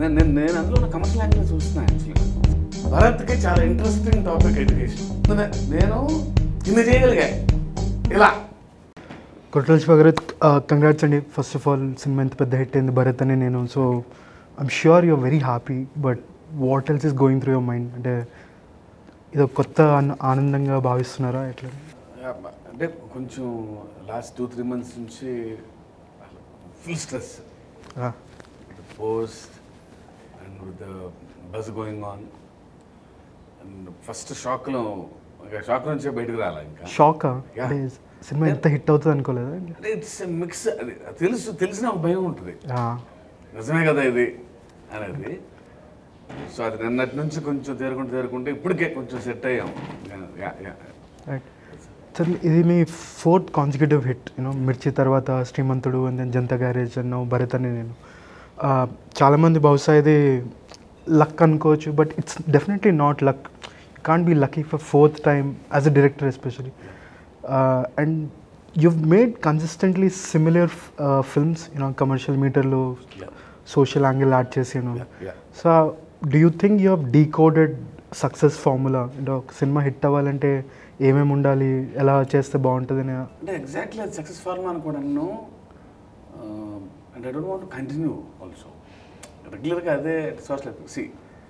నేను నేను నేను అందులో ఉన్న కమర్షియల్ యాంగిల్ చూస్తున్నా యాక్చువల్గా భరత్కి చాలా ఇంట్రెస్టింగ్ టాపిక్ ఎడ్యుకేషన్ నేను కింద చేయగలిగా ఇలా కొట్రల్ భగరత్ కంగ్రాట్స్ అండి ఫస్ట్ ఆఫ్ ఆల్ సినిమా ఎంత పెద్ద హిట్ అయింది భరత్ అని నేను so I'm sure you're very happy but what else is going through your mind అంటే ఇది ఒక కొత్త ఆన- ఆనందంగా భావిస్తున్నారా ఎట్లా అంటే కొంచెం లాస్ట్ టూ త్రీ మంత్స్ నుంచి full stress Ah, post and with the buzz going on and first షాక్లో షాక్ నుంచే బయటకు రాలా ఇంకా షాకా Yeah. అంటే సినిమా ఎంత హిట్ అవుతుంది అనుకోలేదా అంటే ఇట్స్ మిక్స్ అది తెలుసు తెలిసిన ఒక భయం ఉంటుంది Ah, నిజమే కదా ఇది అనేది సో అది నిన్నటి నుంచి కొంచెం తేరుకుంటూ తేరుకుంటే ఇప్పటికే కొంచెం సెట్ అయ్యాం Yeah, yeah. right. సార్ ఇది మీ fourth consecutive hit you know Mirchi తర్వాత Srimanthudu and then Janatha Garage అన్న భరత్ అని నేను Ah, చాలామంది బహుశా ఇది లక్ అనుకోవచ్చు but it's definitely not luck can't be lucky for fourth time as a director especially and you've made consistently similar films you know commercial మీటర్లో Yeah. Social angle add చేసి you know Yeah, yeah. So do you think you have decoded success formula అంటే ఒక cinema hit అవ్వాలంటే ఏమేమి ఉండాలి ఎలా చేస్తే బాగుంటుందని అంటే ఎగ్జాక్ట్లీ అది సక్సెస్ ఫార్మ్ అనుకోవడాను and I don't want continue also రెగ్యులర్గా అదే సోషల్ సి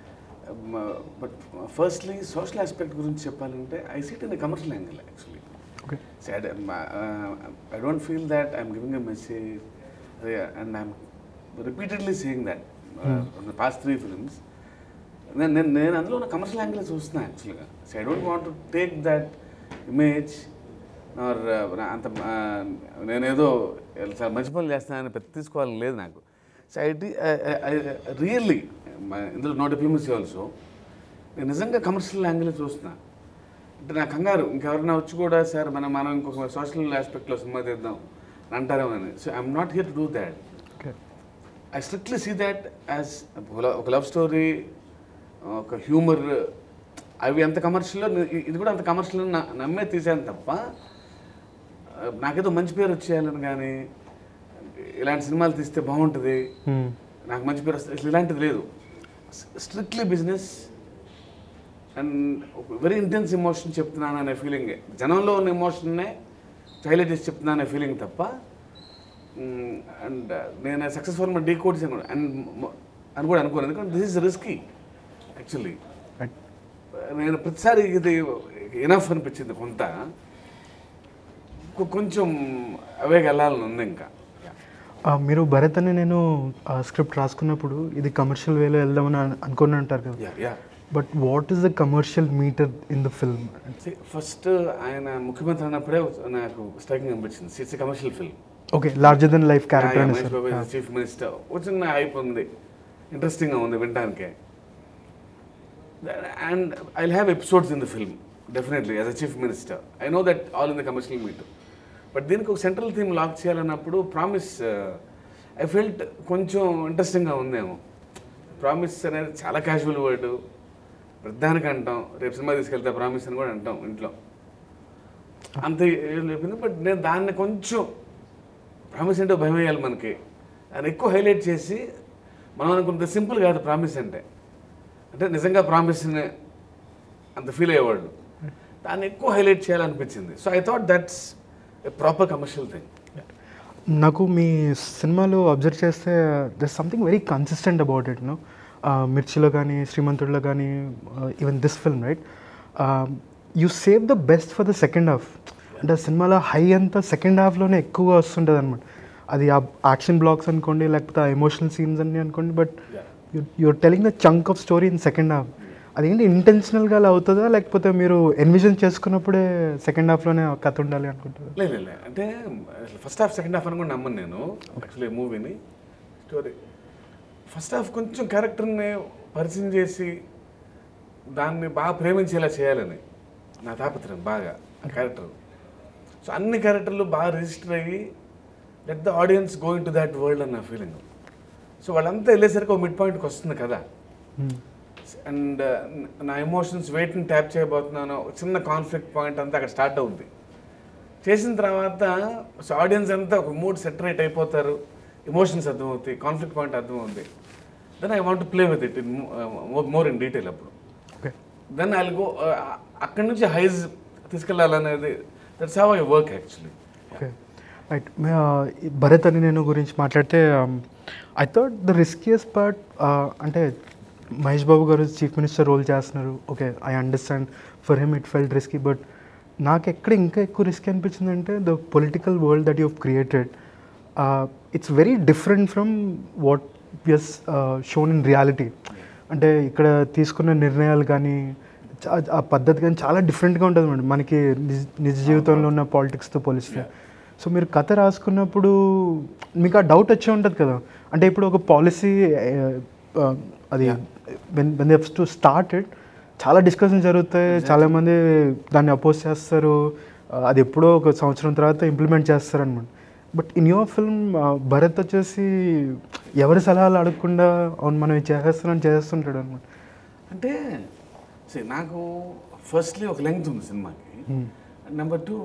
బట్ ఫస్ట్లీ సోషల్ ఆస్పెక్ట్ గురించి చెప్పాలంటే I see it in commercial angle actually okay See, I, d- my, uh, I don't feel that I'm giving a message, uh, and I'm repeatedly saying that uh, in the past three films. నేను నేను నేను అందులో ఉన్న commercial angle చూస్తున్నా యాక్చువల్గా so I don't want to take that image or అంత uh, నేనేదో చాలా మంచి పనులు చేస్తానని పెద్ద తీసుకోవాలని లేదు నాకు సో ఐ రియల్లీ ఇందులో నో డిప్లొమసీ ఆల్సో నేను నిజంగా కమర్షియల్ యాంగిల్ చూస్తున్నా అంటే నా కంగారు ఇంకెవరైనా వచ్చి కూడా సార్ మనం మనం ఇంకొక సోషల్ ఆస్పెక్ట్లో సినిమా తీద్దాం అని అంటారేమో అని so I'm not here to do that okay I strictly see that as ఒక లవ్ స్టోరీ ఒక హ్యూమర్ అవి ఎంత కమర్షియల్లో ఇది కూడా అంత కమర్షియల్ నమ్మే తీసాను తప్ప ఆ, నాకేదో మంచి పేరు వచ్చేయాలని కానీ ఇలాంటి సినిమాలు తీస్తే బాగుంటుంది నాకు మంచి పేరు వస్తుంది అసలు ఇలాంటిది లేదు strictly business and very intense emotion చెప్తున్నాను అనే ఫీలింగ్ జనంలో ఉన్న ఎమోషన్నే హైలైట్ చేసి చెప్తున్నాను అనే ఫీలింగ్ తప్ప అండ్ నేను సక్సెస్ఫుల్ డీ కోడ్ అండ్ అని కూడా అనుకోను ఎందుకంటే this is risky actually right నేను ప్రతిసారి ఇది ఎనఫ్ అనిపించింది కొంత కొ- కొంచెం అవేకి వెళ్ళాలని ఉంది ఇంకా మీరు భరత్ అని నేను స్క్రిప్ట్ రాసుకున్నప్పుడు ఇది కమర్షియల్ వేలో వెళ్దామని అను- అనుకుని అంటారు కదా yeah yeah but what is the commercial meter in the film first ఆయన ముఖ్యమంత్రి అన్నప్పుడే నాకు స్ట్రైకింగ్ అనిపించింది it's commercial film okay larger than life character అని సార్ చీఫ్ మినిస్టర్ వచ్చిన హైప్ ఉంది ఇంట్రెస్టింగ్గా ఉంది వినడానికి and I have episodes in the film definitely as a chief minister I know that all in the commercial meet but దీనికి ఒక central theme lock చేయాలన్నప్పుడు promise I felt కొంచెం ఇంట్రెస్టింగ్గా ఉందేమో ప్రామిస్ అనేది చాలా క్యాజువల్ వర్డ్ వృద్ధానికి అంటాం రేపు సినిమా తీసుకెళ్తే ప్రామిస్ అని కూడా అంటాం ఇంట్లో అంత ఏం చెప్పింది బట్ నేను దాన్ని కొంచెం ప్రామిస్ అంటే భయం వేయాలి మనకి దాన్ని ఎక్కువ హైలైట్ చేసి మనం అనుకుంటే సింపుల్ కాదు ప్రామిస్ అంటే అంటే నిజంగా ప్రామిస్ని అంత ఫీల్ అయ్యేవాళ్ళు దాన్ని ఎక్కువ హైలైట్ చేయాలనిపించింది so I thought that's a proper commercial thing నాకు మీ సినిమాలో అబ్జర్వ్ చేస్తే there something very consistent about it no మిర్చిలో కానీ శ్రీమంతుడిలో కానీ even this film right you save the best for the second half అంటే ఆ సినిమాలో హై అంతా సెకండ్ హాఫ్లోనే ఎక్కువగా వస్తుంటుంది అనమాట అది ఆ యాక్షన్ బ్లాక్స్ అనుకోండి లేకపోతే ఆ ఎమోషనల్ సీన్స్ అన్ని అనుకోండి but you're telling the chunk of story in second half అదేంటి ఇంటెన్షనల్గా అలా అవుతుందా లేకపోతే మీరు ఎన్విజన్ చేసుకున్నప్పుడే సెకండ్ హాఫ్లోనే కథ ఉండాలి అనుకుంటారు లేదు లేదు అంటే ఫస్ట్ హాఫ్ సెకండ్ హాఫ్ అని కూడా నమ్మను నేను యాక్చువల్లీ మూవీని స్టోరీ ఫస్ట్ హాఫ్ కొంచెం క్యారెక్టర్ని పరిచయం చేసి దాన్ని బాగా ప్రేమించేలా చేయాలని నా తాపత్రయం బాగా ఆ క్యారెక్టర్ సో అన్ని క్యారెక్టర్లు బాగా రిజిస్టర్ అయ్యి let the audience going to that world అని నా ఫీలింగ్ సో వాళ్ళంతా వెళ్ళేసరికి ఒక మిడ్ పాయింట్కి వస్తుంది కదా అండ్ నా ఎమోషన్స్ వెయిట్ని ట్యాప్ చేయబోతున్నాను ఒక చిన్న కాన్ఫ్లిక్ట్ పాయింట్ అంతా అక్కడ స్టార్ట్ అవుద్ది చేసిన తర్వాత సో ఆడియన్స్ అంతా ఒక మూడ్ సెటరేట్ అయిపోతారు ఎమోషన్స్ అర్థమవుతాయి కాన్ఫ్లిక్ట్ పాయింట్ అర్థమవుతుంది then I want play with it in more in detail అప్పుడు ఓకే దెన్ ఐ గో అక్కడి నుంచి హైజ్ తీసుకెళ్ళాలనేది that's how I work actually okay right Bharat అని నేను గురించి మాట్లాడితే I thought the riskiest part అంటే Mahesh Babu garu chief minister role చేస్తున్నారు okay I understand for him it felt risky but నాకు ఎక్కడ ఇంకా ఎక్కువ రిస్క్ అనిపించింది అంటే the political world that you created it's very different from what is shown in reality అంటే ఇక్కడ తీసుకున్న నిర్ణయాలు కానీ చా- ఆ పద్ధతి కానీ చాలా డిఫరెంట్గా ఉంటుంది మేడం మనకి నిజ నిజ జీవితంలో ఉన్న పాలిటిక్స్తో పోలిస్తే సో మీరు కథ రాసుకున్నప్పుడు మీకు ఆ డౌట్ వచ్చే ఉంటుంది కదా అంటే ఇప్పుడు ఒక పాలసీ అది when when to start it చాలా డిస్కషన్ జరుగుతాయి చాలామంది దాన్ని అపోజ్ చేస్తారు ఆ, అది ఎప్పుడో ఒక సంవత్సరం తర్వాత ఇంప్లిమెంట్ చేస్తారు అనమాట but in your film Bharat వచ్చేసి ఎవరి సలహాలు అడగకుండా అవును మనం ఇది చేసేస్తున్నాం చేసేస్తుంటాడు అనమాట అంటే see, నాకు ఫస్ట్లీ ఒక లెంగ్త్ ఉంది సినిమాకి నెంబర్ టూ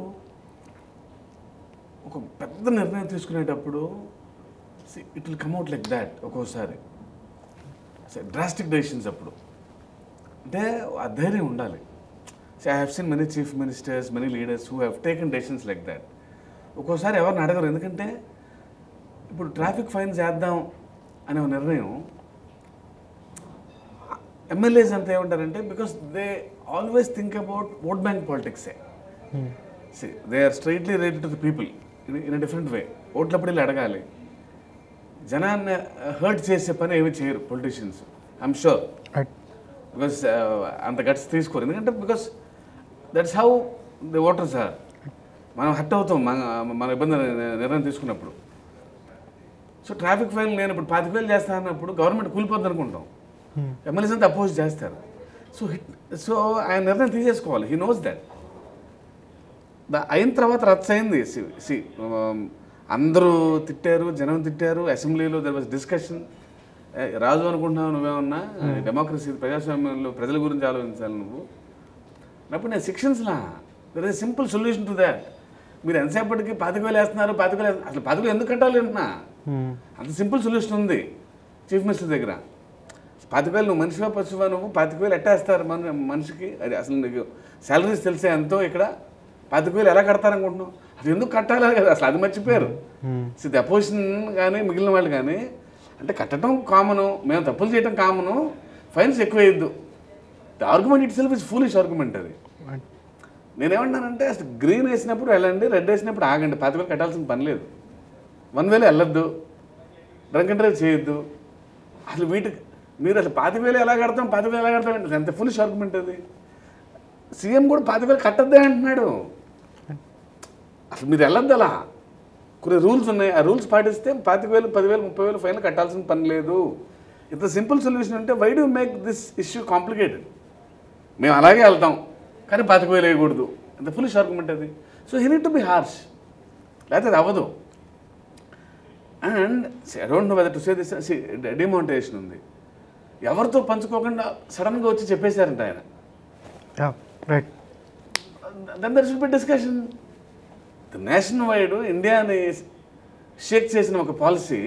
ఒక పెద్ద నిర్ణయం తీసుకునేటప్పుడు it will come out like that ఒక్కోసారి డ్రాస్టిక్ డెసిషన్స్ అప్పుడు అంటే ఆ ధైర్యం ఉండాలి so I have seen many chief ministers many leaders who have taken decisions like that ఒక్కోసారి ఎవరిని అడగరు ఎందుకంటే ఇప్పుడు ట్రాఫిక్ ఫైన్ చేద్దాం అనే ఒక నిర్ణయం ఎమ్మెల్యేస్ అంతా ఏమంటారంటే because they always think about vote bank పాలిటిక్సే they are straightly related to the people in a different way ఓట్లప్పుడు వెళ్ళి అడగాలి జనాన్ని హర్ట్ చేసే పని ఏమి చేయరు politicians I'm sure right because అంత గట్స్ తీసుకోరు ఎందుకంటే because that's how the voters are మనం హర్ట్ అవుతాం మన మన ఇబ్బంది నిర్ణయం తీసుకున్నప్పుడు సో ట్రాఫిక్ ఫైన్ నేను ఇప్పుడు పాతిక వేలు చేస్తా అన్నప్పుడు గవర్నమెంట్ కూలిపోద్ది అనుకుంటాం ఎమ్మెల్యేస్ అంతా అపోజ్ చేస్తారు సో హిట్ సో ఆయన నిర్ణయం తీసేసుకోవాలి హీ నోస్ దట్ దా అయిన తర్వాత రచ్చ అయింది సి సి అందరూ తిట్టారు జనం తిట్టారు అసెంబ్లీలో దర్ వాజ్ డిస్కషన్ రాజు అనుకుంటున్నావు నువ్వేమన్నా డెమోక్రసీ ప్రజాస్వామ్యంలో ప్రజల గురించి ఆలోచించాలి నువ్వు అప్పుడు నేను శిక్షన్స్లా there is simple solution to that మీరు ఎంతసేపటికి పాతిక వేలు వేస్తున్నారు పాతిక వేలు వేస్తున్నారు. అసలు పాతిక వేలు ఎందుకు కట్టాలి అంటున్నా అంత సింపుల్ సొల్యూషన్ ఉంది చీఫ్ మినిస్టర్ దగ్గర పాతిక వేలు నువ్వు మనిషివా పశువా నువ్వు పాతిక వేలు ఎట్టేస్తారు మన మనిషికి అది అసలు నీకు శాలరీస్ తెలిసే ఎంతో ఇక్కడ పాతిక వేలు ఎలా కడతారనుకుంటున్నావు అది ఎందుకు కట్టాలి కదా అసలు అది మర్చిపోయారు ది అపోజిషన్ కానీ మిగిలిన వాళ్ళు కానీ అంటే కట్టడం కామను మేము తప్పులు చేయడం కామను ఫైన్స్ ఎక్కువ వేయద్దు the argument itself is foolish argument అది నేనేమంటానంటే అసలు గ్రీన్ వేసినప్పుడు వెళ్ళండి రెడ్ వేసినప్పుడు ఆగండి పాతిక వేలు కట్టాల్సిన పని లేదు వన్ వేలు వెళ్ళొద్దు డ్రంక్ అండ్ డ్రైవ్ చేయొద్దు అసలు వీటికి మీరు అసలు పాతిక వేలు ఎలా కడతాం పాతిక వేలు ఎలా కడతాం అంటే ఎంత ఫులిష్ ఆర్గ్యుమెంట్ అది సీఎం కూడా పాతిక వేలు కట్టద్దే అంటున్నాడు అసలు మీరు వెళ్ళొద్దు అలా కొన్ని రూల్స్ ఉన్నాయి ఆ రూల్స్ పాటిస్తే పాతిక వేలు పదివేలు ముప్పై వేలు ఫైన్ కట్టాల్సిన పని లేదు ఇంత సింపుల్ సొల్యూషన్ అంటే why do make this issue complicated మేము అలాగే వెళ్తాం కానీ పాతిక వేలు వేయకూడదు ఎంత ఫులిష్ ఆర్గ్యుమెంట్ అది so he need to be harsh లేకపోతే అది అవ్వదు and I don't know whether to say this demonetisation ఉంది ఎవరితో పంచుకోకుండా సడన్గా వచ్చి చెప్పేశారంట ఆయన yeah right then there should be discussion nationwide ఇండియాని షేక్ చేసిన ఒక పాలసీ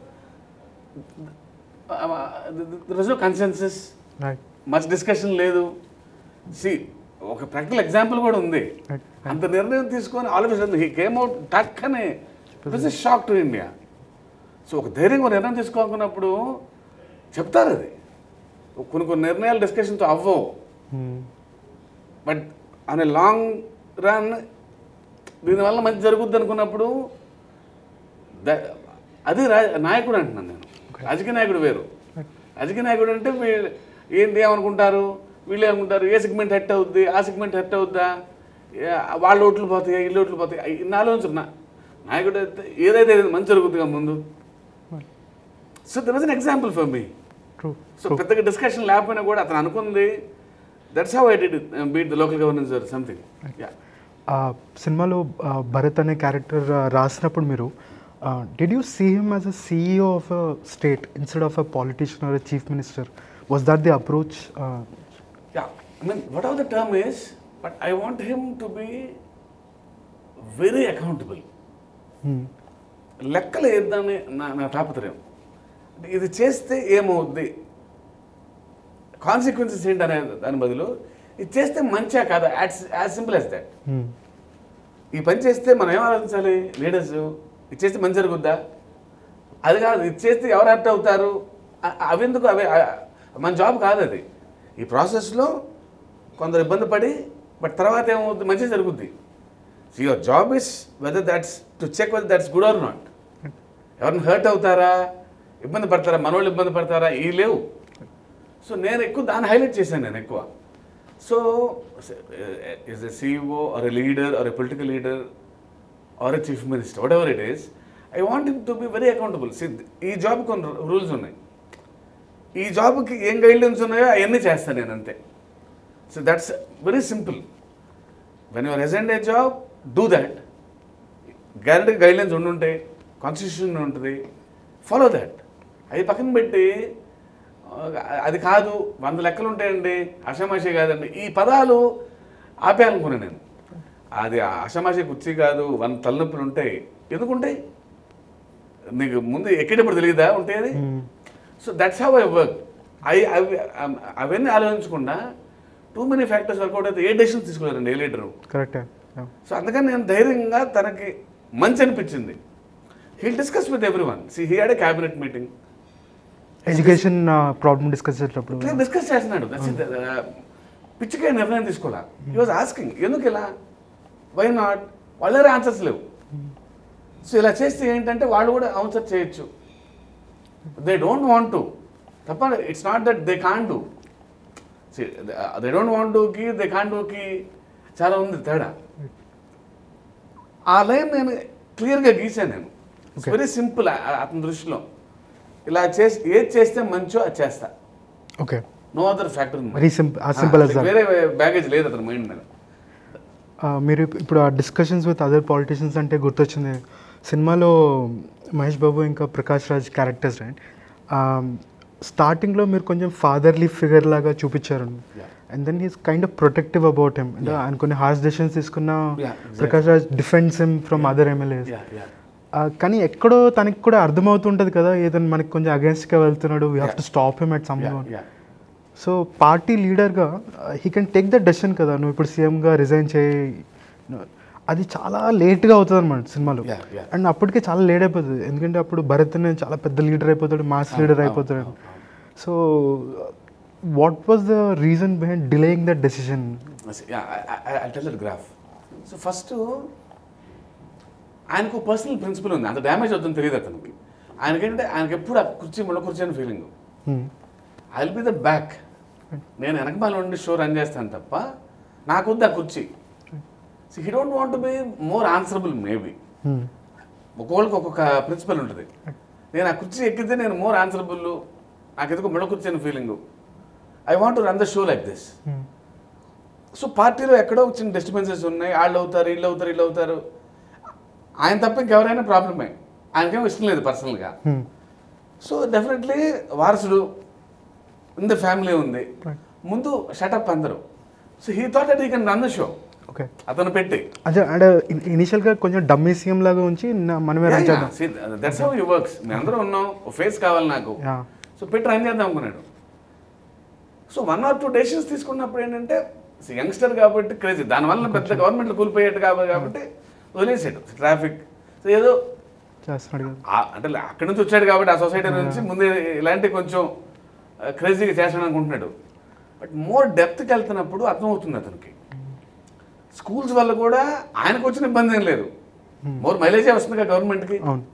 రోజు కన్సెన్సస్ రైట్ మచ్ డిస్కషన్ లేదు సి ఒక ప్రాక్టికల్ ఎగ్జాంపుల్ కూడా ఉంది రైట్ అంత నిర్ణయం తీసుకొని ఆలోచించండి హీ కేమ్ అవుట్ టక్ అని it's shock to India so ఒక ధైర్యంగా ఒక నిర్ణయం తీసుకోనుకున్నప్పుడు చెప్తారు అది కొన్ని కొన్ని నిర్ణయాలు డిస్కషన్తో అవ్వవు బట్ అనే లాంగ్ రన్ దీనివల్ల మంచి జరుగుద్ది అనుకున్నప్పుడు ద- అది రా నాయకుడు అంటున్నాను నేను రాజకీయ నాయకుడు వేరు రాజకీయ నాయకుడు అంటే వీళ్ళు ఏంటి ఏమనుకుంటారు వీళ్ళు ఏమనుకుంటారు ఏ సెగ్మెంట్ హెట్ అవుద్ది ఆ సెగ్మెంట్ హెట్ అవుద్దా ఏ- వాళ్ళ ఓట్లు పోతాయి ఇల్లు ఓట్లు పోతాయి ఇన్ని ఆలోచన నా- నాయకుడు అయితే ఏదైతే ఏదైతే మంచి జరుగుతుందిగా ముందు so there was an example for me true so పెద్దగా డిస్కషన్ లేకపోయినా కూడా అతను అనుకుంది that's how I did beat the local governance or something yeah ఆ సినిమాలో ఆ, భరత్ అనే క్యారెక్టర్ రాసినప్పుడు మీరు did you see him as a CEO of a state instead of a politician or a chief minister was that the approach Yeah, I mean, whatever the term is, but I want him to be very accountable. లెక్కలు వేద్దామని నా నా తాపత్రయం ఇది చేస్తే ఏమవుద్ది consequences ఏంటి అనే దాని బదులు ఇది చేస్తే మంచిగా కాదా as simple as that Hmm. ఈ పని చేస్తే మనం ఏం ఆలోచించాలి లీడర్స్ ఇది చేస్తే మంచి జరుగుద్దా అది కాదు ఇది చేస్తే ఎవరు హర్ట్ అవుతారు అ- అవెందుకు అవి అ- మన జాబ్ కాదు అది ఈ ప్రాసెస్లో కొందరు ఇబ్బంది పడి బట్ తర్వాత ఏమవుతుంది మంచి జరుగుద్ది so your job is whether that's to check whether that's good or not ఎవరిని హర్ట్ అవుతారా ఇబ్బంది పడతారా మనోళ్ళు ఇబ్బంది పడతారా ఈ లేవు సో నేను ఎక్కువ దాన్ని హైలైట్ చేశాను నేను ఎక్కువ so is a CEO or a leader or a political leader or a chief minister whatever it is I want him to be very accountable ఈ జాబ్ కొన్ని రూల్స్ ఉన్నాయి ఈ జాబ్కి ఏం గైడ్లైన్స్ ఉన్నాయో అవన్నీ చేస్తాను నేను అంతే so that's very simple when your agent a job do that guarantee guidelines ఉండుంటాయి కాన్స్టిట్యూషన్ ఉంటుంది ఫాలో దాట్ అది పక్కన పెట్టి ఆ, అది కాదు వంద లెక్కలు ఉంటాయండి అషమాషి కాదండి ఈ పదాలు ఆపేయాలనుకున్నాను నేను అది అషమాషి కుర్చీ కాదు వంద తలనొప్పులు ఉంటాయి ఎందుకుంటాయి నీకు ముందు ఎక్కేటప్పుడు తెలియదా ఉంటాయి అది Hmm. So that's how I work I అవి అవన్నీ ఆలోచించకుండా టూ మెనీ ఫ్యాక్టర్స్ వర్కౌట్ అయితే ఏ డెసిషన్ తీసుకోలేరండి ఏ లీడరు కరెక్టే సో అందుకని నేను ధైర్యంగా తనకి మంచి అనిపించింది he discuss with everyone see he had a cabinet meeting education problem discuss చేసేటప్పుడు ఇట్లా డిస్కస్ చేస్తున్నాడు That's it. Uh, పిచ్చిగా నిర్ణయం తీసుకోవాలా హీ వాజ్ ఆస్కింగ్ ఎందుకు ఇలా వై నాట్ వాళ్ళ దగ్గర ఆన్సర్స్ లేవు సో ఇలా చేస్తే ఏంటంటే వాళ్ళు కూడా ఆన్సర్ చేయొచ్చు దే డోంట్ వాంట్ టు తప్ప it's not that they can do they don't want డూకి దే కాన్ డూకి చాలా ఉంది తేడా ఆ లైన్ నేను క్లియర్గా గీసాను నేను Okay. వెరీ సింపుల్ అతని దృష్టిలో ఇలా చేసి ఏది చేస్తే మంచో అది చేస్తా okay no other factor very simple as simple as that వేరే బ్యాగేజ్ లేదు అతని మైండ్ మీద మీరు ఇప్- ఇప్పుడు ఆ డిస్కషన్స్ విత్ అదర్ పాలిటిషియన్స్ అంటే గుర్తొచ్చింది సినిమాలో మహేష్ బాబు ఇంకా ప్రకాష్ రాజ్ క్యారెక్టర్స్ రైట్ స్టార్టింగ్లో మీరు కొంచెం ఫాదర్లీ ఫిగర్ లాగా చూపించారు Yeah. And then he's kind of protective about him అంటే Yeah. ఆయన కొన్ని హార్ష్ డెసిషన్స్ తీసుకున్న Yeah, exactly. Prakash Raj defends him from other MLAs Yeah, yeah. కానీ ఎక్కడో తనకి కూడా అర్థమవుతుంటుంది కదా ఏదైనా మనకి కొంచెం అగేన్స్ట్గా వెళ్తున్నాడు we have to Yeah. Stop him at some Yeah, yeah. So party లీడర్గా he can take the decision కదా నువ్వు ఇప్పుడు సీఎంగా రిజైన్ చేయి అది చాలా లేట్గా అవుతుంది అనమాట సినిమాలో Yeah, yeah. అండ్ అప్పటికే చాలా లేట్ అయిపోతుంది ఎందుకంటే అప్పుడు భరత్ అనే చాలా పెద్ద లీడర్ అయిపోతాడు మాస్ లీడర్ అవును, అయిపోతాడు అవును, అవును. So what was the reason behind delaying that decision Yeah, I, I, I'll tell that graph. So first ఆయనకు పర్సనల్ ప్రిన్సిపల్ ఉంది అంత డ్యామేజ్ అవుతుందని తెలియదు అతనికి ఆయనకేంటంటే ఆయనకి ఎప్పుడు ఆ కుర్చీ ముళ్ళ కుర్చీ అని feeling I will be the back నేను వెనకమాల ఉండి షో రన్ చేస్తాను తప్ప నాకొద్దు ఆ కుర్చీ so he don't want be more answerable maybe ఒక్కొక్కరికి ఒక్కొక్క ప్రిన్సిపల్ ఉంటుంది నేను ఆ కుర్చీ ఎక్కితే నేను మోర్ ఆన్సరబుల్ నాకు ఎందుకు ముళ్ళ కుర్చీ అని feeling I want run the show like this so పార్టీలో ఎక్కడో చిన్న డిస్టర్బెన్సెస్ ఉన్నాయి వాళ్ళు అవుతారు వీళ్ళు అవుతారు వీళ్ళు అవుతారు ఆయన తప్ప ఇంకెవరైనా ప్రాబ్లమే ఆయనకేమో ఇష్టం లేదు పర్సనల్గా సో డెఫినెట్లీ వారసుడు ఇన్ ద ఫ్యామిలీ ఉంది Right. ముందు షటప్ అందరూ so he thought that he can run the show okay అతను పెట్టి అదే అంటే ఇనిషియల్గా కొంచెం డమ్మీ సీఎం లాగా ఉంచి నా- మనమే రన్ చేద్దాం దట్స్ హౌ యూ వర్క్స్ మేము అందరూ ఉన్నాం ఫేస్ కావాలి నాకు Yeah. సో పెట్టి రన్ చేద్దాం అనుకున్నాడు so one or two decisions తీసుకున్నప్పుడు ఏంటంటే యంగ్స్టర్ కాబట్టి క్రేజీ దానివల్ల పెద్ద గవర్నమెంట్ కూలిపోయేట్టు కాబట్టి కాబట్టి వదిలేసాడు ట్రాఫిక్ సో ఏదో చేస్తున్నాడు కదా ఆ- అంటే అక్కడి నుంచి వచ్చాడు కాబట్టి ఆ సొసైటీ నుంచి ముందే ఇలాంటి కొంచెం క్రేజీగా చేస్తాడు అనుకుంటున్నాడు బట్ మోర్ డెప్త్కి వెళ్తున్నప్పుడు అర్థమవుతుంది అతనికి స్కూల్స్ వల్ల కూడా ఆయనకు వచ్చిన ఇబ్బంది ఏం లేదు మోర్ మైలేజే వస్తుంది కదా గవర్నమెంట్కి అవును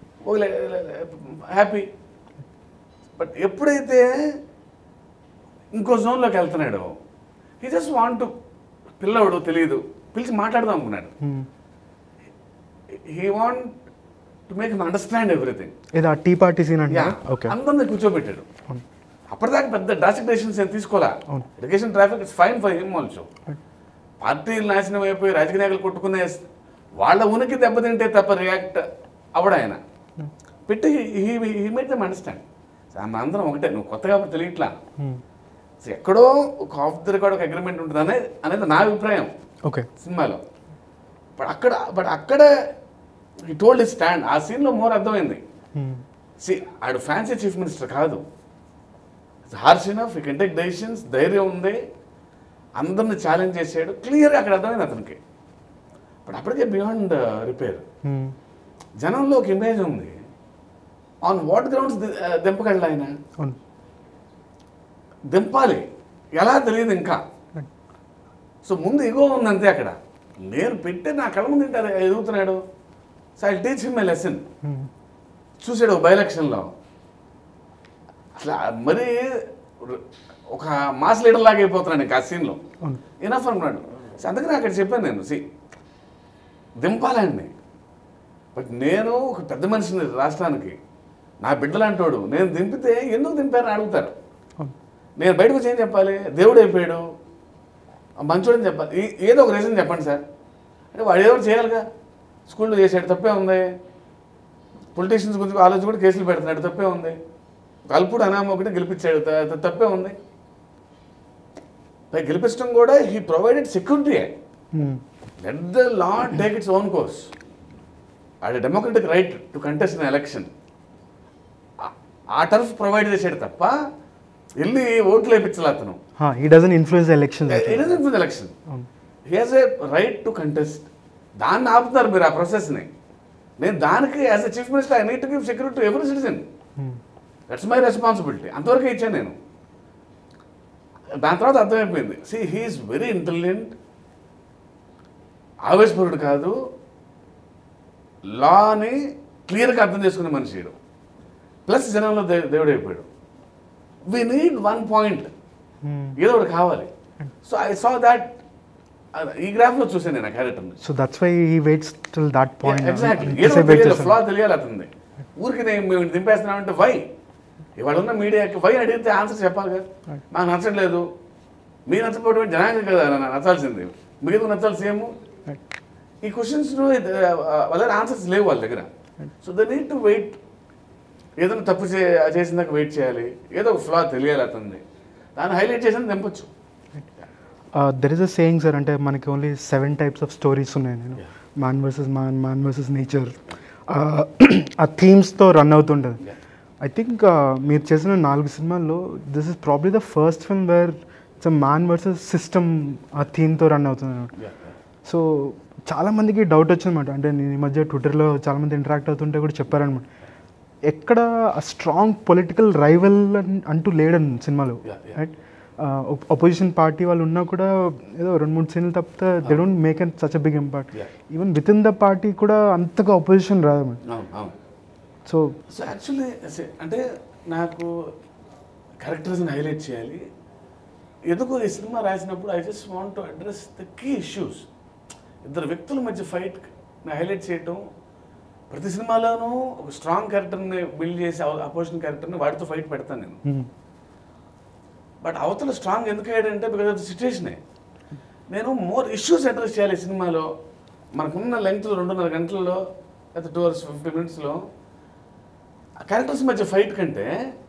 హ్యాపీ బట్ ఎప్పుడైతే ఇంకో జోన్లోకి వెళ్తున్నాడో హీ జస్ట్ వాంట్ పిల్లవాడు తెలియదు పిలిచి మాట్లాడదాం అనుకున్నాడు Hmm. He want to make understand everything ఇది ఆ టీ పార్టీ సీన్ అంటే ఓకే అందరిని కూర్చోబెట్టాడు అవును. అప్పటిదాకా పెద్ద డ్రాస్టిక్ డెసిషన్స్ ఏం తీసుకోవాలా అవును. Education traffic it's fine for him also పార్టీలు నాశనం అయిపోయి రాజకీయ నాయకులు కొట్టుకునే వాళ్ళ ఉనికి దెబ్బతింటే తప్ప రియాక్ట్ అవ్వడు ఆయన పెట్టి హీ మేడ్ దమ్ అండర్స్టాండ్ అందరం ఒకటే నువ్వు కొత్తగా అప్పుడు తెలియట్లా Hmm. So, ఎక్కడో ఒక ఆఫ్ ది రికార్డ్ ఒక అగ్రిమెంట్ ఉంటుంది అనేది అనేది నా అభిప్రాయం ఓకే సినిమాలో బట్ అక్కడ బట్ అక్కడ ఈ టోల్డ్ స్టాండ్ ఆ సీన్లో మోర్ అర్థమైంది Hmm. సి ఆడు ఫ్యాన్సీ చీఫ్ మినిస్టర్ కాదు హార్ష్ ఇనఫ్ ఈ కెన్ టేక్ డెసిషన్స్ ధైర్యం ఉంది అందరిని ఛాలెంజ్ చేసాడు క్లియర్గా అక్కడ అర్థమైంది అతనికి బట్ అప్పటికే బియాండ్ రిపేర్ Hmm. జనంలో ఒక ఇమేజ్ ఉంది ఆన్ వాట్ గ్రౌండ్స్ దింపగలడు ఆయన అవును దింపాలి ఎలా తెలియదు ఇంకా సో ముందు ఇగో ఉంది అంతే అక్కడ నేను పెట్టి నా కళ్ళ ముందు ఏంటి అది ఎదుగుతున్నాడు so I teach him a lesson Hmm. చూసాడు ఒక బై ఎలక్షన్లో అసలు మరీ ఒక మాస్ లీడర్ లాగా అయిపోతున్నాడు ఇంకా ఆ సీన్లో అవును ఇనఫ్ అనుకున్నాడు సో అందుకని అక్కడ చెప్పాను నేను సి దింపాలండి బట్ నేను ఒక పెద్ద మనిషిని రాష్ట్రానికి నా బిడ్డలాంటోడు నేను దింపితే ఎందుకు దింపారని అడుగుతారు అవును నేను బయటకు వచ్చి ఏం చెప్పాలి దేవుడు అయిపోయాడు ఆ మంచోడని చెప్పాలి ఈ- ఏదో ఒక రీజన్ చెప్పండి సార్ అంటే వాడు ఏదో ఒకటి చేయాలిగా స్కూల్లో చేసాడు తప్పే ఉంది పొలిటీషియన్స్ గురించి ఆలోచన కూడా కేసులు పెడుతున్నాడు తప్పే ఉంది కల్పుడు అనామ ఒకటి గెలిపించాడు త- త- తప్పే ఉంది పై గెలిపించడం కూడా he provided security Hmm. Let the law take its own course ఆడ democratic right to contest in election ఆ టర్ఫ్ ప్రొవైడ్ చేసాడు తప్ప వెళ్ళి ఓట్లు వేయించాలి అతను Huh, he doesn't influence the elections. It is in election అవును he has a right to contest దాన్ని ఆపుతారు మీరు ఆ ప్రాసెస్ని నేను దానికి as a chief minister I need to give security to ఎవరి citizen Hmm. That's my responsibility అంతవరకు ఇచ్చాను నేను దాని తర్వాత అర్థమైపోయింది సి హీఈస్ వెరీ ఇంటెలిజెంట్ ఆవేశపరుడు కాదు లాని క్లియర్గా అర్థం చేసుకునే మనిషి వీడు ప్లస్ జనంలో దే దేవుడు అయిపోయాడు we need one point Hmm. ఏదో ఒకటి కావాలి సో ఐ సా దాట్ ఈ గ్రాఫ్లో చూసాను నేను ఆ క్యారెక్టర్ని So that's why he waits till that point. uh, exactly and ఏదో say, wait తెలియాలి just a- ఫ్లా తెలియాలి అతనిది ఊరికి నేను మేము దింపేస్తున్నామంటే వై ఇవాళ ఉన్న మీడియాకి వై అడిగితే ఆన్సర్ చెప్పాలి కదా నాకు నచ్చట్లేదు మీరు నచ్చకపోవడం జనాంగం కదా నాకు నచ్చాల్సింది మీరు నచ్చాలి సీఎం Right. ఈ క్వశ్చన్స్ వాళ్ళ ఆన్సర్స్ లేవు వాళ్ళ దగ్గర so the need to wait ఏదైనా తప్పు చే చేసిన దాకా వెయిట్ చేయాలి ఏదో ఒక ఫ్లా తెలియాలి అతన్ని దాన్ని హైలైట్ చేసిన దింపొచ్చు there is a saying sir అంటే మనకి only seven types of stories ఉన్నాయి నేను Yeah. Man versus man man versus nature ఆ థీమ్స్తో రన్ అవుతుంటుంది Yeah. ఐ థింక్ మీరు చేసిన నాలుగు సినిమాల్లో this is probably the first film where it's man versus system ఆ థీమ్తో రన్ అవుతుంది అనమాట సో చాలా మందికి డౌట్ వచ్చిందన్నమాట అంటే నేను ఈ మధ్య ట్విట్టర్లో చాలా మంది ఇంటరాక్ట్ అవుతుంటే కూడా చెప్పారనమాట ఎక్కడ స్ట్రాంగ్ పొలిటికల్ రైవల్ అంటూ లేడని సినిమాలో Yeah, yeah. Right opposition party వాళ్ళు ఉన్నా కూడా ఏదో రెండు మూడు సీన్లు తప్పితే they don't make and such a big impact Yeah. Even with in the party కూడా అంతగా అపోజిషన్ రాదు అవును అవును సో సో యాక్చువల్లీ అంటే నాకు క్యారెక్టర్స్ని హైలైట్ చేయాలి ఎందుకు ఈ సినిమా రాసినప్పుడు I just want to address the key issues ఇద్దరు వ్యక్తుల మధ్య ఫైట్ హైలైట్ చేయటం ప్రతి సినిమాలోనూ ఒక స్ట్రాంగ్ క్యారెక్టర్ని బిల్డ్ చేసి అపోజిషన్ క్యారెక్టర్ని వాటితో ఫైట్ పెడతాను నేను బట్ అవతల స్ట్రాంగ్ ఎందుకు అయ్యాడంటే బికాజ్ ఆఫ్ ద సిచ్యువేషనే నేను మోర్ ఇష్యూస్ అడ్రస్ చేయాలి ఈ సినిమాలో మనకున్న లెంగ్త్ రెండున్నర గంటల్లో లేదా టూ అవర్స్ ఫిఫ్టీ మినిట్స్లో ఆ క్యారెక్టర్స్ మధ్య ఫైట్ కంటే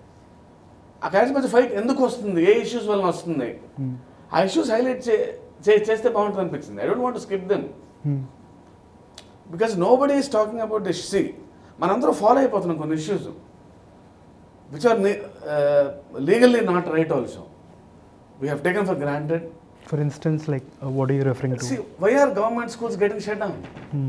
ఆ క్యారెక్టర్స్ మధ్య ఫైట్ ఎందుకు వస్తుంది ఏ ఇష్యూస్ వలన వస్తుంది ఆ ఇష్యూస్ హైలైట్ చే చే- చేస్తే బాగుంటుంది అనిపించింది I don't want skip them because nobody is talking about this see మనందరూ ఫాలో అయిపోతున్నాం కొన్ని issues which are legally not right also we have taken for granted for instance like what you referring to see why are government schools getting shut down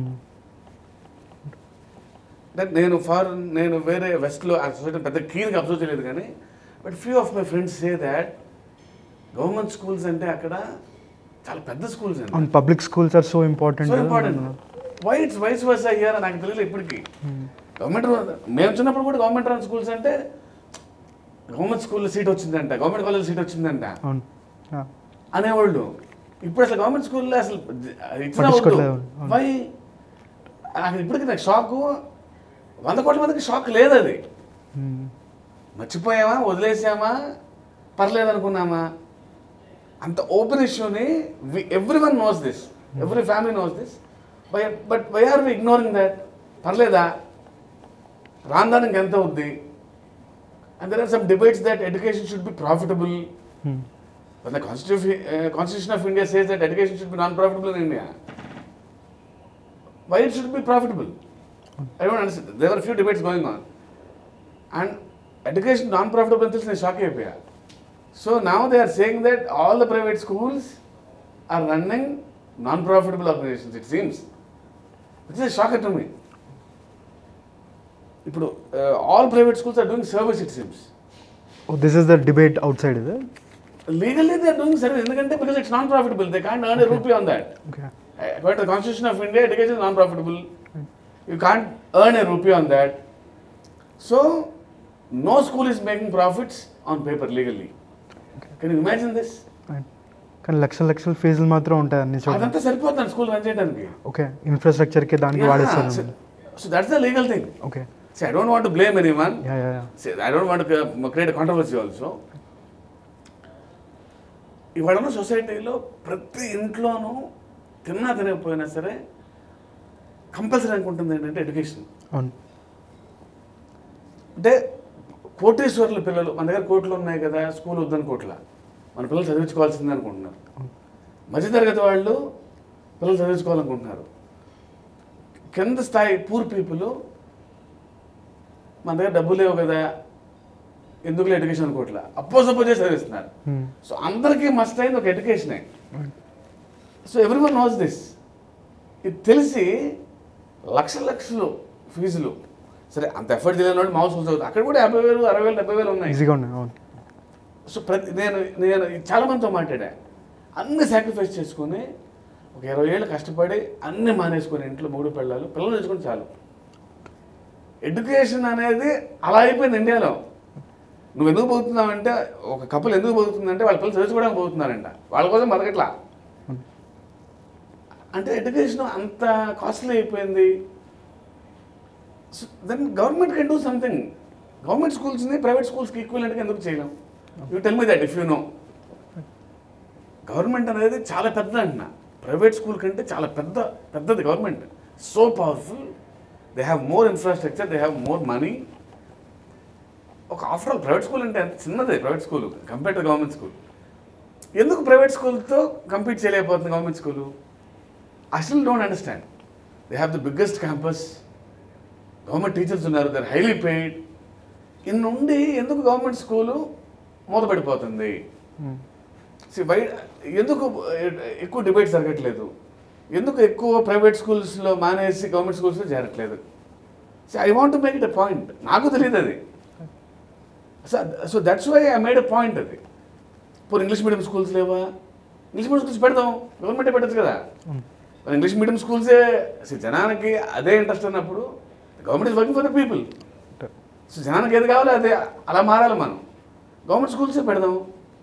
అంటే నేను foreign నేను వేరే వెస్ట్లో ఆ society పెద్ద కీన్గా అబ్జర్వ్ చేయలేదు కానీ but few of my friends say that government schools అంటే అక్కడ చాలా పెద్ద స్కూల్స్ అండి and public schools are so important so important why it's vice versa అయ్యారా నాకు తెలియదు ఇప్పటికీ గవర్నమెంట్ మేము చిన్నప్పుడు కూడా గవర్నమెంట్ రన్ స్కూల్స్ అంటే గవర్నమెంట్ స్కూల్లో సీట్ వచ్చిందంట గవర్నమెంట్ కాలేజ్ సీట్ వచ్చిందంట అవును Yeah. అనేవాళ్ళు ఇప్పుడు అసలు గవర్నమెంట్ స్కూల్లో అసలు ఇచ్చిన పట్టించుకోవట్లేదు. వై నాకు ఇప్పటికి నాకు షాక్ వంద కోట్ల మందికి షాక్ లేదు అది Hmm. మర్చిపోయామా వదిలేసామా పర్లేదు అనుకున్నామా అంత ఓపెన్ ఇష్యూని everyone knows this every family knows this by but why are we ignoring that పర్లేదా రాందానికి ఎంత అవుద్ది and there are some debates that education should be profitable Hmm. When the Constitution, uh, Constitution of India says that education should be non-profitable in India, why it should be profitable? I don't understand. There were a few debates going on. And education non profitable అని తెలిసి నేను shock అయిపోయా so now they are saying that all the private schools are running non profitable organizations it seems it's a shock to me ఇప్పుడు all private schools are doing service it seems Oh, this is the debate outside, is it? Legally they are doing service ఎందుకంటే because it's non profitable they can't earn a rupee on that Okay. According to the Constitution of India, education is non-profitable. You can't earn a rupee on that. So, no school is making profits on paper legally. Can you imagine this? Fine. కానీ లక్షల లక్షల ఫీజులు మాత్రం ఉంటాయి అన్ని చోట్ల అదంతా సరిపోతుంది స్కూల్ రన్ చేయడానికి ఓకే ఇన్ఫ్రాస్ట్రక్చర్కి దానికి వాడేస్తారు so that's the legal thing okay so I don't want to blame anyone yeah yeah I don't want create controversy also ఇవాళ ఉన్న సొసైటీలో ప్రతి ఇంట్లోనూ తిన్నా తినకపోయినా సరే కంపల్సరీ అనుకుంటుంది ఏంటంటే ఎడ్యుకేషన్ అవును అంటే కోటేశ్వర్ల పిల్లలు మన దగ్గర కోట్లు ఉన్నాయి కదా స్కూల్ వద్దని కోట్ల మన పిల్లలు చదివించుకోవాల్సిందే అనుకుంటున్నారు మధ్యతరగతి వాళ్ళు పిల్లలు చదివించుకోవాలనుకుంటున్నారు కింద స్థాయి పూర్ పీపుల్ మన దగ్గర డబ్బు లేవు కదా ఎందుకులే ఎడ్యుకేషన్ అనుకోవట్ల అప్పో సపోజ్ చేసి చదివిస్తున్నారు Hmm. సో అందరికీ మస్ట్ అయింది ఒక ఎడ్యుకేషనే so everyone knows this ఇది తెలిసి లక్ష లక్షలు ఫీజులు సరే అంత ఎఫర్ట్ చేయలేని వాడు మౌస్ చదువుతుంది అక్కడ కూడా యాభై వేలు అరవై వేలు డెబ్బై వేలు ఉన్నాయి ఈజీగా ఉన్నాయి అవును సో ప్రతి నేను నేను చాలా మందితో మాట్లాడా అన్ని సాక్రిఫైస్ చేసుకుని ఒక ఇరవై ఏళ్ళు కష్టపడి అన్ని మానేసుకుని ఇంట్లో మూడు పిల్లలు పిల్లలు తెచ్చుకుని చాలు ఎడ్యుకేషన్ అనేది అలా అయిపోయింది ఇండియాలో నువ్వు ఎందుకు పోతున్నావు అంటే ఒక కపుల్ ఎందుకు పోతుందంటే వాళ్ళ పిల్లలు చదువుకోవడానికి పోతున్నారంట వాళ్ళ కోసం బతకట్లా అంటే ఎడ్యుకేషన్ అంత కాస్ట్లీ అయిపోయింది then government can do something government స్కూల్స్ని ప్రైవేట్ స్కూల్స్కి ఈక్వలెంట్గా ఎందుకు చేయలేం you tell me that if you know government అనేది చాలా పెద్ద అంటున్నా ప్రైవేట్ స్కూల్ కంటే చాలా పెద్ద పెద్దది government so powerful they have more infrastructure they have more money ఒక ఆఫ్టర్ ఆల్ ప్రైవేట్ స్కూల్ అంటే ఎంత చిన్నదే private school compare to government school ఎందుకు ప్రైవేట్ స్కూల్తో కంపీట్ చేయలేకపోతుంది government school I still don't understand they have the biggest campus government teachers ఉన్నారు there highly paid ఇన్ని ఉండి ఎందుకు గవర్నమెంట్ స్కూలు మూతపడిపోతుంది Hmm. See, why ఎందుకు ఎక్కువ డిబేట్ జరగట్లేదు ఎందుకు ఎక్కువ ప్రైవేట్ స్కూల్స్లో మానేసి గవర్నమెంట్ స్కూల్స్లో చేరట్లేదు so I want make it a point నాకు తెలియదు అది so that's why I made a point అది ఇప్పుడు ఇంగ్లీష్ మీడియం స్కూల్స్ లేవా ఇంగ్లీష్ మీడియం స్కూల్స్ పెడదాం గవర్నమెంటే పెట్టచ్చు కదా అవును మరి ఇంగ్లీష్ మీడియం స్కూల్సే see, జనానికి అదే ఇంట్రెస్ట్ ఉన్నప్పుడు government is working for the people so జనానికి ఏది కావాలో అదే అలా మారాలి మనం గవర్నమెంట్ స్కూల్సే పెడదాం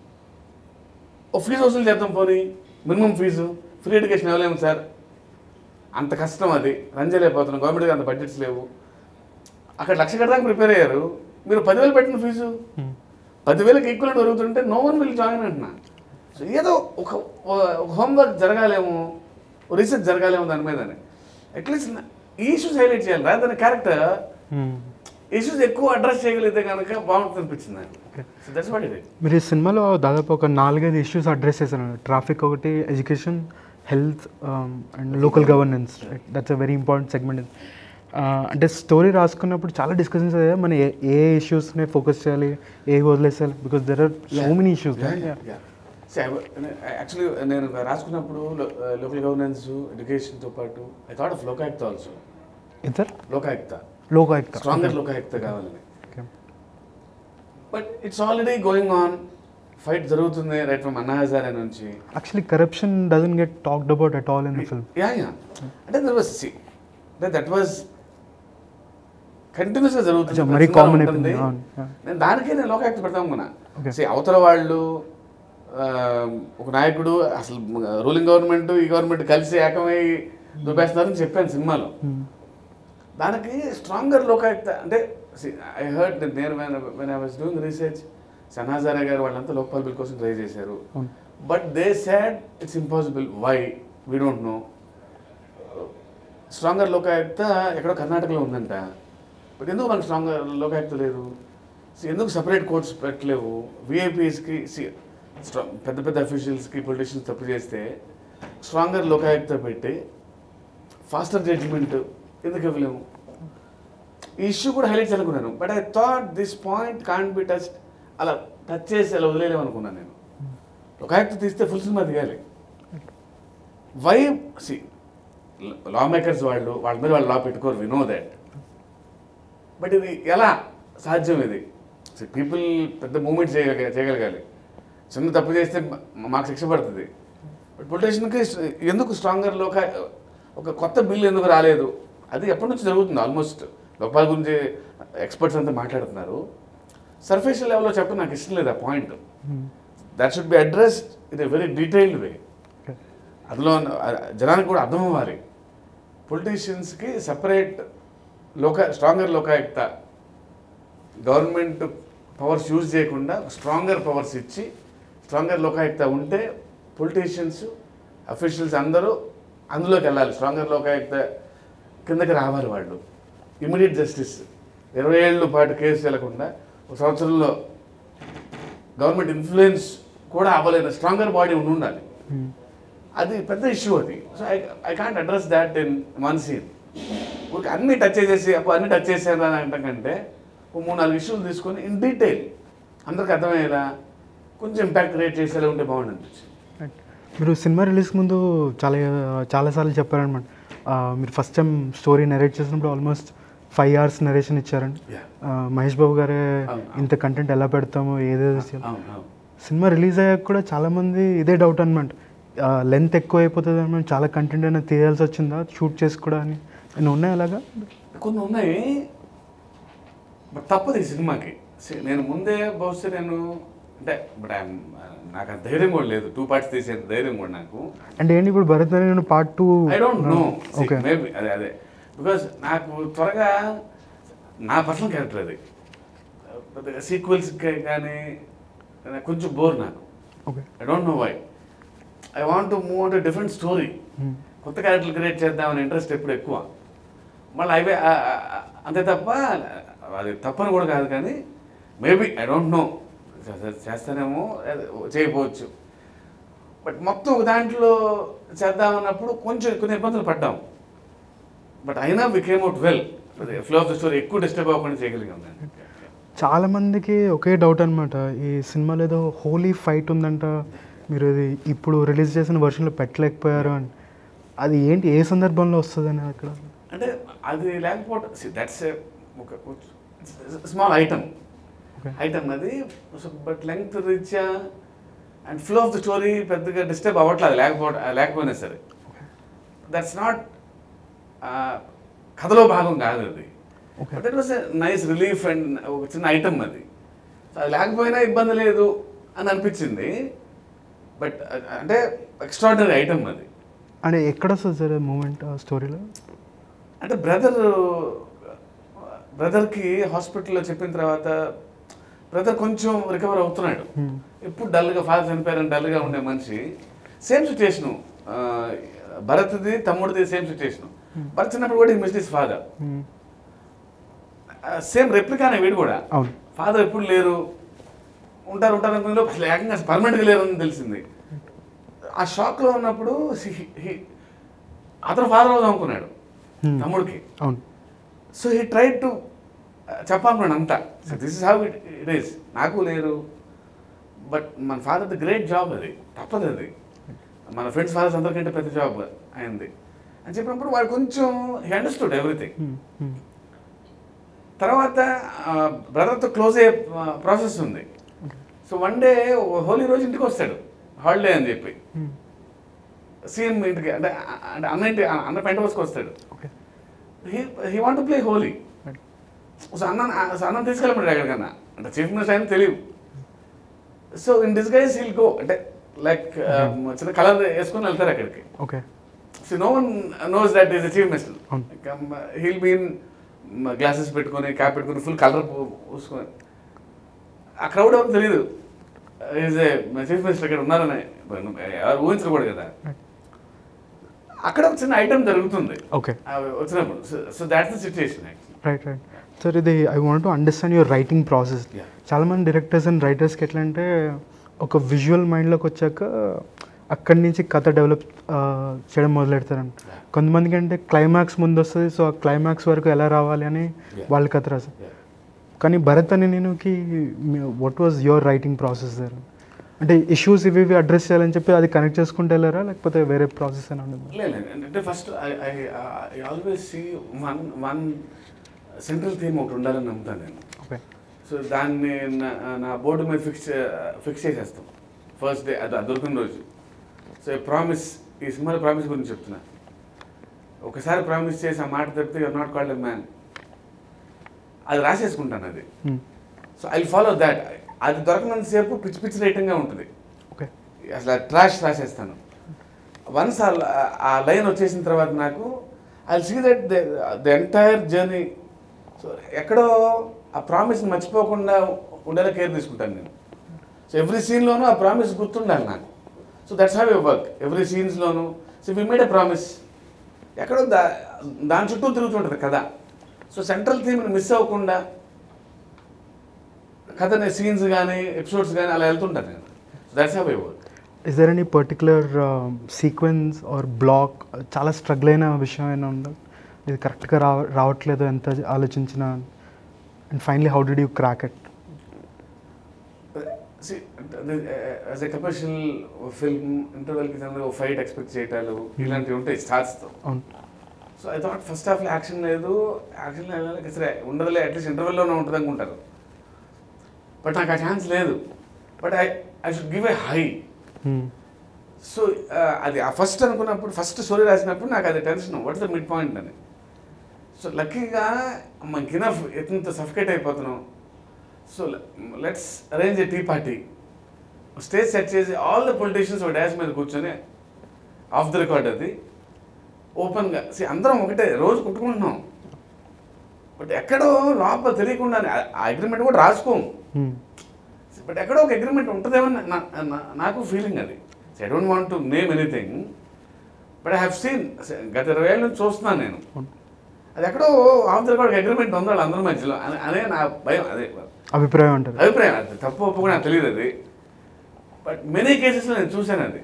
ఓ ఫీజు వసూలు చేద్దాం పోనీ మినిమం ఫీజు ఫ్రీ ఎడ్యుకేషన్ ఇవ్వలేము సార్ అంత కష్టం అది రన్ చేయలేకపోతున్నాం గవర్నమెంట్కి అంత బడ్జెట్స్ లేవు అక్కడ లక్ష కట్టడానికి ప్రిపేర్ అయ్యారు మీరు పదివేలు పెట్టిన ఫీజు Hmm. పదివేలకు ఈక్వల్ దొరుకుతుంటే నో వన్ విల్ జాయిన్ అంటున్నా సో ఏదో ఒక హోంవర్క్ జరగాలేమో రీసెర్చ్ జరగాలేమో దాని మీద అట్లీస్ట్ ఈ ఇష్యూస్ హైలైట్ చేయాలి రాదు దాని క్యారెక్టర్ Hmm. ఇష్యూస్ ఎక్కువ అడ్రస్ చేయగలిగితే కనుక బాగుంటుంది అనిపించింది సో దట్స్ వాట్ ఇట్ మీరు ఈ సినిమాలో దాదాపు ఒక నాలుగైదు ఇష్యూస్ అడ్రస్ చేశారు ట్రాఫిక్ ఒకటి education health and local governance that's a very important segment అంటే స్టోరీ రాసుకున్నప్పుడు చాలా డిస్కషన్స్ అయ్యాయి మనం ఏ ఏ ఇష్యూస్ని ఫోకస్ చేయాలి ఏ వదిలేసేయాలి because there are so many issues actually నేను రాసుకున్నప్పుడు లోకల్ గవర్నెన్స్ ఎడ్యుకేషన్తో పాటు I thought of Lokayukta also ఇద్దరు లోకాయుక్త లోకాయుక్త స్ట్రాంగర్ లోకాయుక్త కావాలని Okay. But it's already going on fight జరుగుతుంది రైట్ ఫ్రమ్ అన్నా హజారే నుంచి actually corruption doesn't get talked about at all in the film yeah yeah అంటే there was see అంటే that was కంటిన్యూస్గా జరుగుతుంది అచ్చా, మరీ ప్రతిసారి common ఉంటుంది. అయిపోయింది. అవును, yeah. నేను దానికే నేను లోకాయుక్త పెడతాం అనుకున్నా Okay. See, అవతల వాళ్ళు ఆ, ఒక నాయకుడు అసలు రూలింగ్ గవర్నమెంట్ ఈ గవర్నమెంట్ కలిసి ఏకమై దుబ్బేస్తున్నారని చెప్పాను సినిమాలో దానికి స్ట్రాంగర్ లోకాయుక్త అంటే ఐ హర్డ్ నేను when I was doing research సనాజారా గారు వాళ్ళంతా లోక్పాల్ బిల్ కోసం ట్రై చేశారు అవును but they said it's impossible why we don't know stronger Lokayukta ఎక్కడో కర్ణాటకలో ఉందంట బట్ ఎందుకు మనకు స్ట్రాంగర్ లోకాయుక్త లేదు See, ఎందుకు సపరేట్ కోర్ట్స్ పెట్టలేవు విఐపీస్కి స్ట్రాంగ్ పెద్ద పెద్ద అఫీషియల్స్కి పొలిటీషియన్స్ తప్పు చేస్తే స్ట్రాంగర్ లోకాయుక్త పెట్టి ఫాస్టర్ జడ్జిమెంట్ ఎందుకు ఇవ్వలేము ఈ ఇష్యూ కూడా హైలైట్ చేయాలనుకున్నాను but I thought this point can't be touch అలా టచ్ చేసి అలా వదిలేలేము అనుకున్నాను నేను ఒక యాక్ట్ తీస్తే ఫుల్ సినిమా దిగాలి వై సి లా మేకర్స్ వాళ్ళు వాళ్ళ మీద వాళ్ళు లా పెట్టుకోరు వి నో దట్ బట్ ఇది ఎలా సాధ్యం ఇది పీపుల్ పెద్ద మూమెంట్ చేయగల చేయగలగాలి చిన్న తప్పు చేస్తే మ- మాకు శిక్ష పడుతుంది బట్ పొలిటీషియన్కి ఎందుకు స్ట్రాంగర్ లోక ఒక కొత్త బిల్ ఎందుకు రాలేదు అది ఎప్పటి నుంచి జరుగుతుంది ఆల్మోస్ట్ లోపాల గురించి ఎక్స్పర్ట్స్ అంతా మాట్లాడుతున్నారు సర్ఫేషియల్ లెవెల్లో చెప్పడం నాకు ఇష్టం లేదు ఆ point that should be addressed in a very detailed way అందులో ఉన్న- జనానికి కూడా అర్థం అవ్వాలి పొలిటీషియన్స్కి సపరేట్ లోక stronger Lokayukta government powers use చేయకుండా స్ట్రాంగర్ పవర్స్ ఇచ్చి స్ట్రాంగర్ లోకాయుక్త ఉంటే పొలిటీషియన్స్ అఫీషియల్స్ అందరూ అందులోకి వెళ్ళాలి స్ట్రాంగర్ లోకాయుక్త కిందకి రావాలి వాళ్ళు ఇమీడియట్ జస్టిస్ ఇరవై ఏళ్ళ పాటు కేసు వెళ్లకుండా ఒక సంవత్సరంలో గవర్నమెంట్ ఇన్ఫ్లుయెన్స్ కూడా అవ్వలేని స్ట్రాంగర్ బాడీ ఉండి ఉండాలి అది పెద్ద ఇష్యూ అది so I I can't address that in one scene ఊరికి అన్ని టచ్ చేసేసి అప్పుడు అన్ని టచ్ చేశాను అని అనటం కంటే ఒక మూడు నాలుగు ఇష్యూలు తీసుకొని ఇన్ డీటెయిల్ అందరికి అర్థమయ్యేలా కొంచెం ఇంపాక్ట్ క్రియేట్ చేసేలా ఉంటే బాగుంది అనిపించింది Right. మీరు సినిమా రిలీజ్ ముందు చాలా చాలాసార్లు చెప్పారనమాట ఆ, మీరు ఫస్ట్ టైం స్టోరీ నెరేట్ చేసినప్పుడు ఆల్మోస్ట్ ఫైవ్ అవర్స్ నరేషన్ ఇచ్చారండి Yeah. ఆ, మహేష్ బాబు గారే అవును. ఇంత కంటెంట్ ఎలా పెడతామో ఏదేదో చేయాలో. అవును అవును సినిమా రిలీజ్ అయ్యాక కూడా చాలామంది ఇదే డౌట్ అనమాట లెంత్ ఎక్కువ అయిపోతుంది అనమాట చాలా కంటెంట్ అయినా తీయాల్సి వచ్చిందా షూట్ చేసి కూడా అని నేను ఉన్నాయి అలాగా కొన్ని ఉన్నాయి బట్ తప్పదు ఈ సినిమాకి See, నేను ముందే బహుశా నేను అంటే బట్ నాకు అంత ధైర్యం కూడా లేదు టూ పార్ట్స్ తీసేంత ధైర్యం కూడా నాకు అంటే ఏంటి ఇప్పుడు భరత్ నేను part two I don't know okay maybe అదే అదే బికాస్ నాకు త్వరగా నా పర్సనల్ క్యారెక్టర్ అది పెద్దగా సీక్వెల్స్ కానీ నాకు కొంచెం బోర్ నాకు okay I don't know why I want to move to different story కొత్త క్యారెక్టర్లు క్రియేట్ చేద్దామని ఇంట్రెస్ట్ ఎప్పుడు ఎక్కువ మళ్ళీ అవే ఆ- ఆ- ఆ- అంతే తప్ప అది తప్పని కూడా కాదు కానీ మేబీ ఐ డోంట్ నో చేస్తానేమో అది చేయకపోవచ్చు బట్ మొత్తం ఒక దాంట్లో చేద్దామన్నప్పుడు కొంచెం కొన్ని ఇబ్బందులు పడ్డాం బట్ అయినా we came out well flow of the story ఎక్కువ డిస్టర్బ్ అవ్వకుండా చేయగలిగాం దాన్ని చాలా మందికి ఒకే డౌట్ అనమాట ఈ సినిమాలో ఏదో హోలీ ఫైట్ ఉందంట మీరు ఇది ఇప్పుడు రిలీజ్ చేసిన వర్షన్లో పెట్టలేకపోయారు అని అది ఏంటి ఏ సందర్భంలో వస్తుందని అక్కడ అంటే అది లేకపోవడం దట్స్ ఒక స్మాల్ ఐటమ్ Okay. ఐటమ్ అది బట్ లెంగ్త్ రీత్యా and flow of the story పెద్దగా డిస్టర్బ్ అవ్వట్లేదు లేకపోవడం లేకపోయినా సరే దట్స్ నాట్ కథలో భాగం కాదు అది Okay. But it was nice relief and ఒక చిన్న ఐటమ్ అది So అది లేకపోయినా ఇబ్బంది లేదు అని అనిపించింది బట్ అంటే ఎక్స్ట్రాడినరీ ఐటమ్ అది అంటే ఎక్కడ వస్తుంది సార్ మూమెంట్ ఆ స్టోరీలో అంటే బ్రదర్ బ్రదర్కి హాస్పిటల్లో చెప్పిన తర్వాత బ్రదర్ కొంచెం రికవర్ అవుతున్నాడు ఎప్పుడు డల్గా ఫాదర్ చనిపోయారని డల్గా ఉండే మనిషి సేమ్ సిచ్యుయేషను భరత్ది తమ్ముడిది సేమ్ సిచ్యుయేషన్ భరత్ చిన్నప్పుడు కూడా మిస్ దిస్ ఫాదర్ సేమ్ రెప్లికానే వీడు కూడా అవును ఫాదర్ ఎప్పుడు లేరు ఉంటారు ఉంటారు అనుకునే అసలు ఏకంగా పర్మనెంట్గా లేరు అని తెలిసింది ఆ షాక్లో ఉన్నప్పుడు he- he- అతను ఫాదర్ అవుదాం అనుకున్నాడు Hmm. తమ్ముడికి అవును సో హీ ట్రై టు చెప్పాలన్నాడు అంతా so this is how it it is నాకు లేరు బట్ మన ఫాదర్ది గ్రేట్ జాబ్ అది తప్పదు అది మన ఫ్రెండ్స్ ఫాదర్స్ అందరికంటే పెద్ద జాబ్ అయింది అని చెప్పినప్పుడు వాడు కొంచెం he understood everything Hmm, hmm. తర్వాత బ్రదర్తో క్లోజ్ అయ్యే ప్రాసెస్ ఉంది సో వన్ డే హోలీ రోజు ఇంటికి వస్తాడు హాలిడే అని చెప్పి Hmm. సీఎం ఇంటికి అంటే అంటే అన్న ఇంటి అన్న పెంట హౌస్కి వస్తాడు okay he he want play Holi Right. So అన్న సో అన్నం తీసుకెళ్ళమంటాడు ఎక్కడికన్నా అంటే చీఫ్ మినిస్టర్ అయినా తెలియదు so in disguise he'll go అంటే లైక్ చిన్న కలర్ వేసుకొని వెళ్తారు అక్కడికి okay so no one knows that is chief minister అవును. హీల్ బీన్ గ్లాసెస్ పెట్టుకొని క్యాప్ పెట్టుకొని ఫుల్ కలర్ పూసుకొని ఆ క్రౌడ్ ఎవరికి తెలియదు ఈజ్ ఏ చీఫ్ మినిస్టర్ ఇక్కడ ఉన్నారని ఎవరు ఊహించరు కూడా కదా Right. అక్కడ ఒక చిన్న ఐటమ్ జరుగుతుంది ఓకే ఆ వచ్చినప్పుడు so that's the situation actually right right sir ఇది I want to understand your writing process Yeah. చాలామంది డైరెక్టర్స్ అండ్ రైటర్స్కి ఎట్లా అంటే ఒక విజువల్ మైండ్లోకి వచ్చాక అక్కడి నుంచి కథ డెవలప్ చేయడం మొదలెడతారండి కొంతమందికి అంటే క్లైమాక్స్ ముందు వస్తుంది సో ఆ క్లైమాక్స్ వరకు ఎలా రావాలి అని Yeah. వాళ్ళ కథ రాస్తారు కానీ భరత్ అని నేనుకి what was your writing process there అంటే ఇష్యూస్ ఇవి ఇవి అడ్రస్ చేయాలని చెప్పి అది కనెక్ట్ చేసుకుంటే వెళ్ళారా లేకపోతే వేరే ప్రాసెస్ అని ఉండదు లేదు అంటే first I I always see one one central theme ఒకటి ఉండాలని నమ్ముతాను నేను ఓకే సో దాన్ని నా నా బోర్డు మీద ఫిక్స్ ఫిక్స్ చేసేస్తాం ఫస్ట్ డే అది అది దొరికిన రోజు సో ప్రామిస్ ఈ సినిమాలో ప్రామిస్ గురించి చెప్తున్నా ఒకసారి ప్రామిస్ చేసి ఆ మాట తప్పితే you're not called a man అది రాసేసుకుంటాను అది సో ఐ ఫాలో దాట్ అది దొరకనంతసేపు పిచ్చి పిచ్చి రేటింగ్గా ఉంటుంది ఓకే అసలు ట్రాష్ రాసేస్తాను వన్స్ ఆ లైన్ వచ్చేసిన తర్వాత నాకు I see that the entire journey so ఎక్కడో ఆ ప్రామిస్ని మర్చిపోకుండా ఉండేలా కేర్ తీసుకుంటాను నేను సో ఎవ్రీ సీన్లోనూ ఆ ప్రామిస్ గుర్తుండాలి నాకు so that's have a work every సీన్స్లోనూ so we made a promise ఎక్కడో దా దాని చుట్టూ తిరుగుతుంటుంది కదా సో సెంట్రల్ థీమ్ని మిస్ అవ్వకుండా కథని సీన్స్ కానీ ఎపిసోడ్స్ కానీ అలా వెళ్తుంటాను నేను that's have a work is there any particular sequence or block చాలా స్ట్రగుల్ అయిన విషయం ఏమైనా ఉందా ఇది కరెక్ట్గా రావ రావట్లేదు ఎంత ఆలోచించిన and finally how did you crack it as a commercial film ఇంటర్వెల్కి ఓ ఫైట్ ఎక్స్పెక్ట్ చేయటాలు ఇలాంటివి ఉంటాయి స్టార్ట్స్తో అవును సో ఐ థాట్ ఫస్ట్ హాఫ్లో యాక్షన్ లేదు యాక్షన్ లేదు సరే ఉండదులే అట్లీస్ట్ ఇంటర్వెల్లోనే ఉంటుంది అనుకుంటారు బట్ నాకు ఆ ఛాన్స్ లేదు but I I should give a high Hmm. So అది ఆ ఫస్ట్ అనుకున్నప్పుడు ఫస్ట్ స్టోరీ రాసినప్పుడు నాకు అది tension what the mid point అని సో లక్కీగా మనకి ఇనఫ్ ఎంత సఫికేట్ అయిపోతున్నాం so let's arrange a tea party stage set చేసి ఆల్ ద పొలిటీషియన్స్ ఒక డాష్ మీద కూర్చొని ఆఫ్ ద రికార్డ్ అది ఓపెన్గా సి అందరం ఒకటే రోజు కుట్టుకుంటున్నాం బట్ ఎక్కడో లోపల తెలియకుండానే ఆ అగ్రిమెంట్ కూడా రాసుకోము Hmm. బట్ ఎక్కడో ఒక అగ్రిమెంట్ ఉంటుందేమో నా- నా- నా- నాకు ఫీలింగ్ అది I don't want to name anything but I have seen గత ఇరవై ఏళ్ళ నుంచి చూస్తున్నాను నేను అవును. అది ఎక్కడో ఆఫ్ ద రికార్డ్ అగ్రిమెంట్ ఉంది వాళ్ళ అందరి మధ్యలో అని- అనే నా భయం అదే అభిప్రాయం అంటారు అభిప్రాయం అది తప్పు ఒప్పు కూడా నాకు తెలియదు అది బట్ మెనీ కేసెస్లో నేను చూశాను అది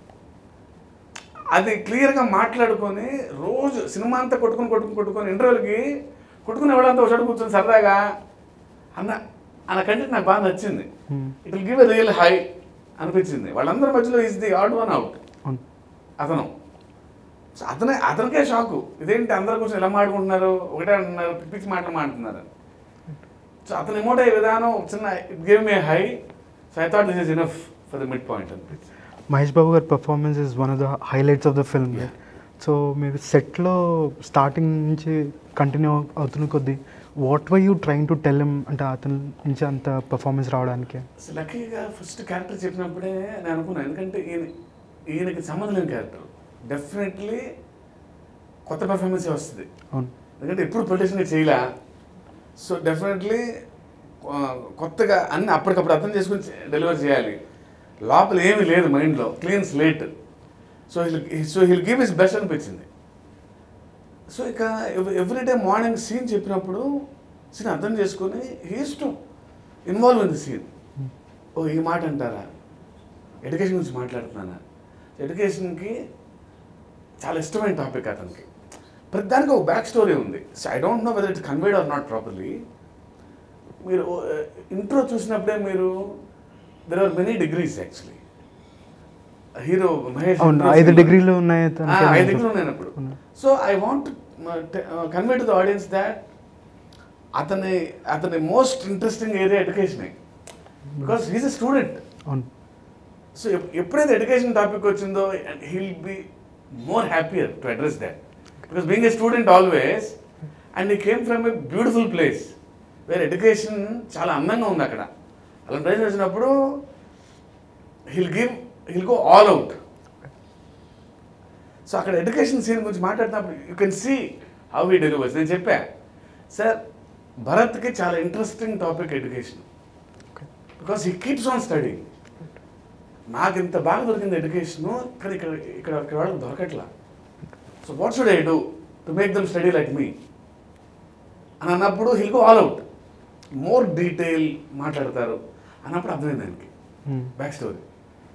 అది క్లియర్గా మాట్లాడుకొని రోజు సినిమా అంతా కొట్టుకుని కొట్టుకుని కొట్టుకొని ఇంటర్వ్యూలకి కొట్టుకుని ఎవడంతా ఒకసారి కూర్చొని సరదాగా అన్న అన్న కంటే నాకు బాగా నచ్చింది Hmm. It will give a real high అనిపించింది వాళ్ళందరి మధ్యలో is the odd one out అవును అతను సో అతనే అతనికే షాకు ఇదేంటి అందరు కూర్చొని ఎలా మాట్లాడుకుంటున్నారు ఒకటే అంటున్నారు పిచ్చి పిచ్చి మాటలు మాట్లాడుతున్నారు సో అతను ఎమోట్ అయ్యే విధానం ఒక చిన్న it gave me high so I thought this is enough for the mid point అనిపించింది మహేష్ బాబు గారి performance is one of the highlights of the film Yeah. So మీరు సెట్లో స్టార్టింగ్ నుంచి కంటిన్యూ అవుతున్న కొద్దీ what why you trying to tell అంటే అతని నుంచి అంత పర్ఫార్మెన్స్ రావడానికి సో లక్కీగా ఫస్ట్ క్యారెక్టర్ చెప్పినప్పుడే నేను అనుకున్నాను ఎందుకంటే ఈయన ఈయనకి సంబంధం లేని క్యారెక్టర్ డెఫినెట్లీ కొత్త పెర్ఫార్మెన్సే వస్తుంది అవును ఎందుకంటే ఎప్పుడు పొలిటీషియన్ చేయలే సో డెఫినెట్లీ కొత్తగా అన్ని అప్పటికప్పుడు అర్థం చేసుకుని డెలివర్ చేయాలి లోపల ఏమీ లేదు మైండ్లో clean slate so so he'll give is best అనిపించింది సో ఇక ఎవ్రీడే మార్నింగ్ సీన్ చెప్పినప్పుడు సీన్ అర్థం చేసుకొని he's to involve in the scene ఓ ఈ మాట అంటారా ఎడ్యుకేషన్ గురించి మాట్లాడుతున్నానా ఎడ్యుకేషన్కి చాలా ఇష్టమైన టాపిక్ అతనికి ప్రతి దానికి ఒక బ్యాక్ స్టోరీ ఉంది so I don't know whether it conveyed or not properly మీరు ఇంట్రో చూసినప్పుడే మీరు there are many degrees actually hero Mahesh అవును intro ఐదు scene లో- డిగ్రీలు ఉన్నాయి ఆ, తనకి ఐదు డిగ్రీలు ఉన్నాయి అప్పుడు ఉన్నాయి. So I want convey to the audience that అతని అతని మోస్ట్ ఇంట్రెస్టింగ్ ఏరియా ఎడ్యుకేషనే బికాస్ హీస్ ఎ స్టూడెంట్ అవును సో ఎప్పుడైతే ఎడ్యుకేషన్ టాపిక్ వచ్చిందో he'll be more happier to address that because being a student always and he came from a beautiful place where education చాలా అందంగా ఉంది అక్కడ అలా place వచ్చినప్పుడు he'll give he'll go all out so అక్కడ education scene గురించి మాట్లాడినప్పుడు you can see how he delivers నేను చెప్పా సార్ భరత్కి చాలా interesting topic education because he keeps on study నాకు ఇంత బాగా దొరికింది ఎడ్యుకేషన్ కానీ ఇక్కడ ఇక్కడ ఇక్కడ వాళ్ళకి దొరకట్లా so what should I do to make them study like me అని అన్నప్పుడు he'll go all out more detail మాట్లాడతారు అన్నప్పుడు అర్థమైంది దానికి Hmm. Back story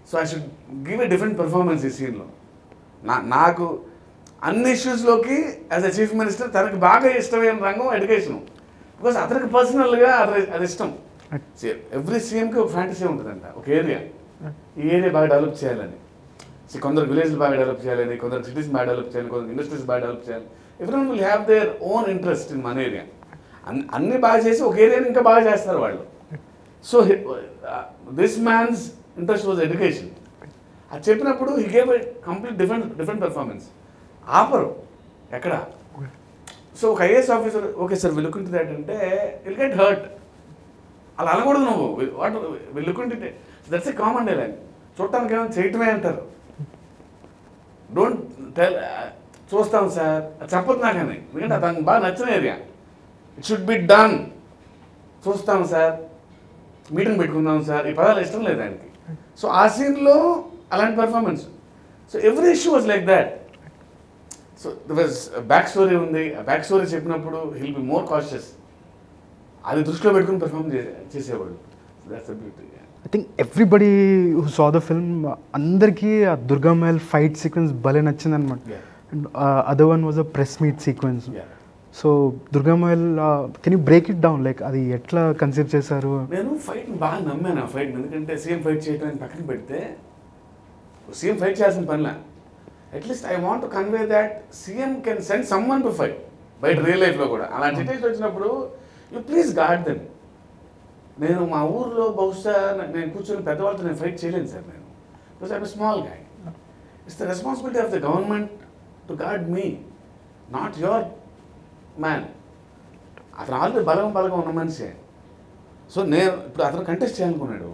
so I should give a different performance ఈ సీన్లో నా నాకు అన్ని ఇష్యూస్లోకి యాజ్ ఎ చీఫ్ మినిస్టర్ తనకి బాగా ఇష్టమైన రంగం ఎడ్యుకేషన్ బికాస్ అతనికి పర్సనల్గా అది అది ఇష్టం ఎవ్రీ సీఎంకి ఒక ఫ్యాంటసీ ఉంటుందంట ఒక ఏరియా ఈ ఏరియా బాగా డెవలప్ చేయాలని సో కొందరు విలేజ్లు బాగా డెవలప్ చేయాలని కొందరు సిటీస్ బాగా డెవలప్ చేయాలి కొందరు ఇండస్ట్రీస్ బాగా డెవలప్ చేయాలి everyone will have their own interest in మన ఏరియా అన్ని బాగా చేసి ఒక ఏరియాని ఇంకా బాగా చేస్తారు వాళ్ళు so this man's interest was education అది చెప్పినప్పుడు he gave complete different different performance ఆపరు ఎక్కడ సో ఒక ఐఏఎస్ ఆఫీసర్ ఓకే సార్ విలుకుంటుంది అంటే విల్ గెట్ హర్ట్ అలా అనకూడదు నువ్వు వాట్ విలుకుంటే దట్స్ ఏ కామన్ డైలాగ్ చూడటానికి ఏమైనా చేయటమే అంటారు డోంట్ టెల్ చూస్తాం సార్ చెప్పదు నాకని ఎందుకంటే అతనికి బాగా నచ్చిన area it should be done చూస్తాం సార్ మీటింగ్ పెట్టుకుందాం సార్ ఈ పదాలు ఇష్టం లేదు ఆయనకి సో ఆ సీన్లో అలాంటి performance so every issue was like that so was back story ఉంది ఆ బ్యాక్ స్టోరీ చెప్పినప్పుడు హిల్ బి మోర్ కాషియస్ అది దృష్టిలో పెట్టుకుని పెర్ఫార్మ్ చేసేవాడు that's beauty I think everybody who saw the film అందరికీ ఆ దుర్గా మహల్ ఫైట్ సీక్వెన్స్ భలే నచ్చింది అనమాట Yeah. And other one was a press meet sequence Yeah. So Durga Mahal can you break it down like అది ఎట్లా కన్సీవ్ చేశారు నేను ఫైట్ బాగా నమ్మాను ఆ ఫైట్ ఎందుకంటే సీఎం ఫైట్ చేయడానికి పక్కన పెడితే సీఎం ఫైట్ చేయాల్సిన పనిలా at least I want convey that CM can send some one to fight బయట రియల్ లైఫ్లో కూడా అలాంటి సిచ్యువేషన్ వచ్చినప్పుడు యూ ప్లీజ్ గాడ్ దెమ్ నేను మా ఊర్లో బహుశా న- నేను కూర్చొని పెద్దవాళ్ళతో నేను ఫైట్ చేయలేను సార్ నేను because I'm small guy it's the responsibility of the government to guard me not your man అతను ఆల్రెడీ బలం బలంగా ఉన్న మనిషే సో నేను ఇప్పుడు అతను కంటెస్ట్ చేయాలనుకున్నాడు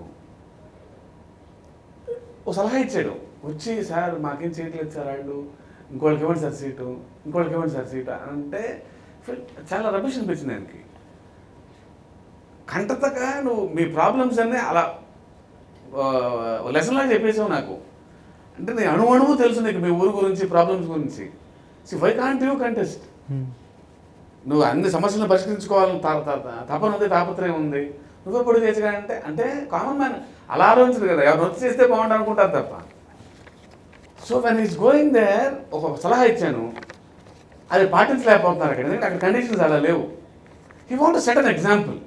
ఓ సలహా ఇచ్చాడు వచ్చి సార్ మాకేం చేయట్లేదు సార్ వాళ్ళు ఇంకోళ్ళకి ఇవ్వండి సార్ సీటు ఇంకోళ్ళకి ఇవ్వండి సార్ సీటు అంటే ఫీల్ చాలా రబిష్ అనిపించింది ఆయనకి కంటతగా నువ్వు మీ ప్రాబ్లమ్స్ అన్నీ అలా లెసన్ లాగా చెప్పేసావు నాకు అంటే నీ అణు అణువు తెలుసు నీకు మీ ఊరు గురించి ప్రాబ్లమ్స్ గురించి see why can't you contest నువ్వు అన్ని సమస్యలను పరిష్కరించుకోవాలని తా- తా- తా- తపన ఉంది తాపత్రయం ఉంది నువ్వే పొడి చేసి అంటే అంటే కామన్ మ్యాన్ అలా ఆలోచించదు కదా ఎవరు వచ్చి చేస్తే బాగుండు అనుకుంటారు తప్ప so when is going there ఒక సలహా ఇచ్చాను అది పాటించలేకపోతున్నారు అక్కడ ఎందుకంటే అక్కడ కండిషన్స్ అలా లేవు he want set an example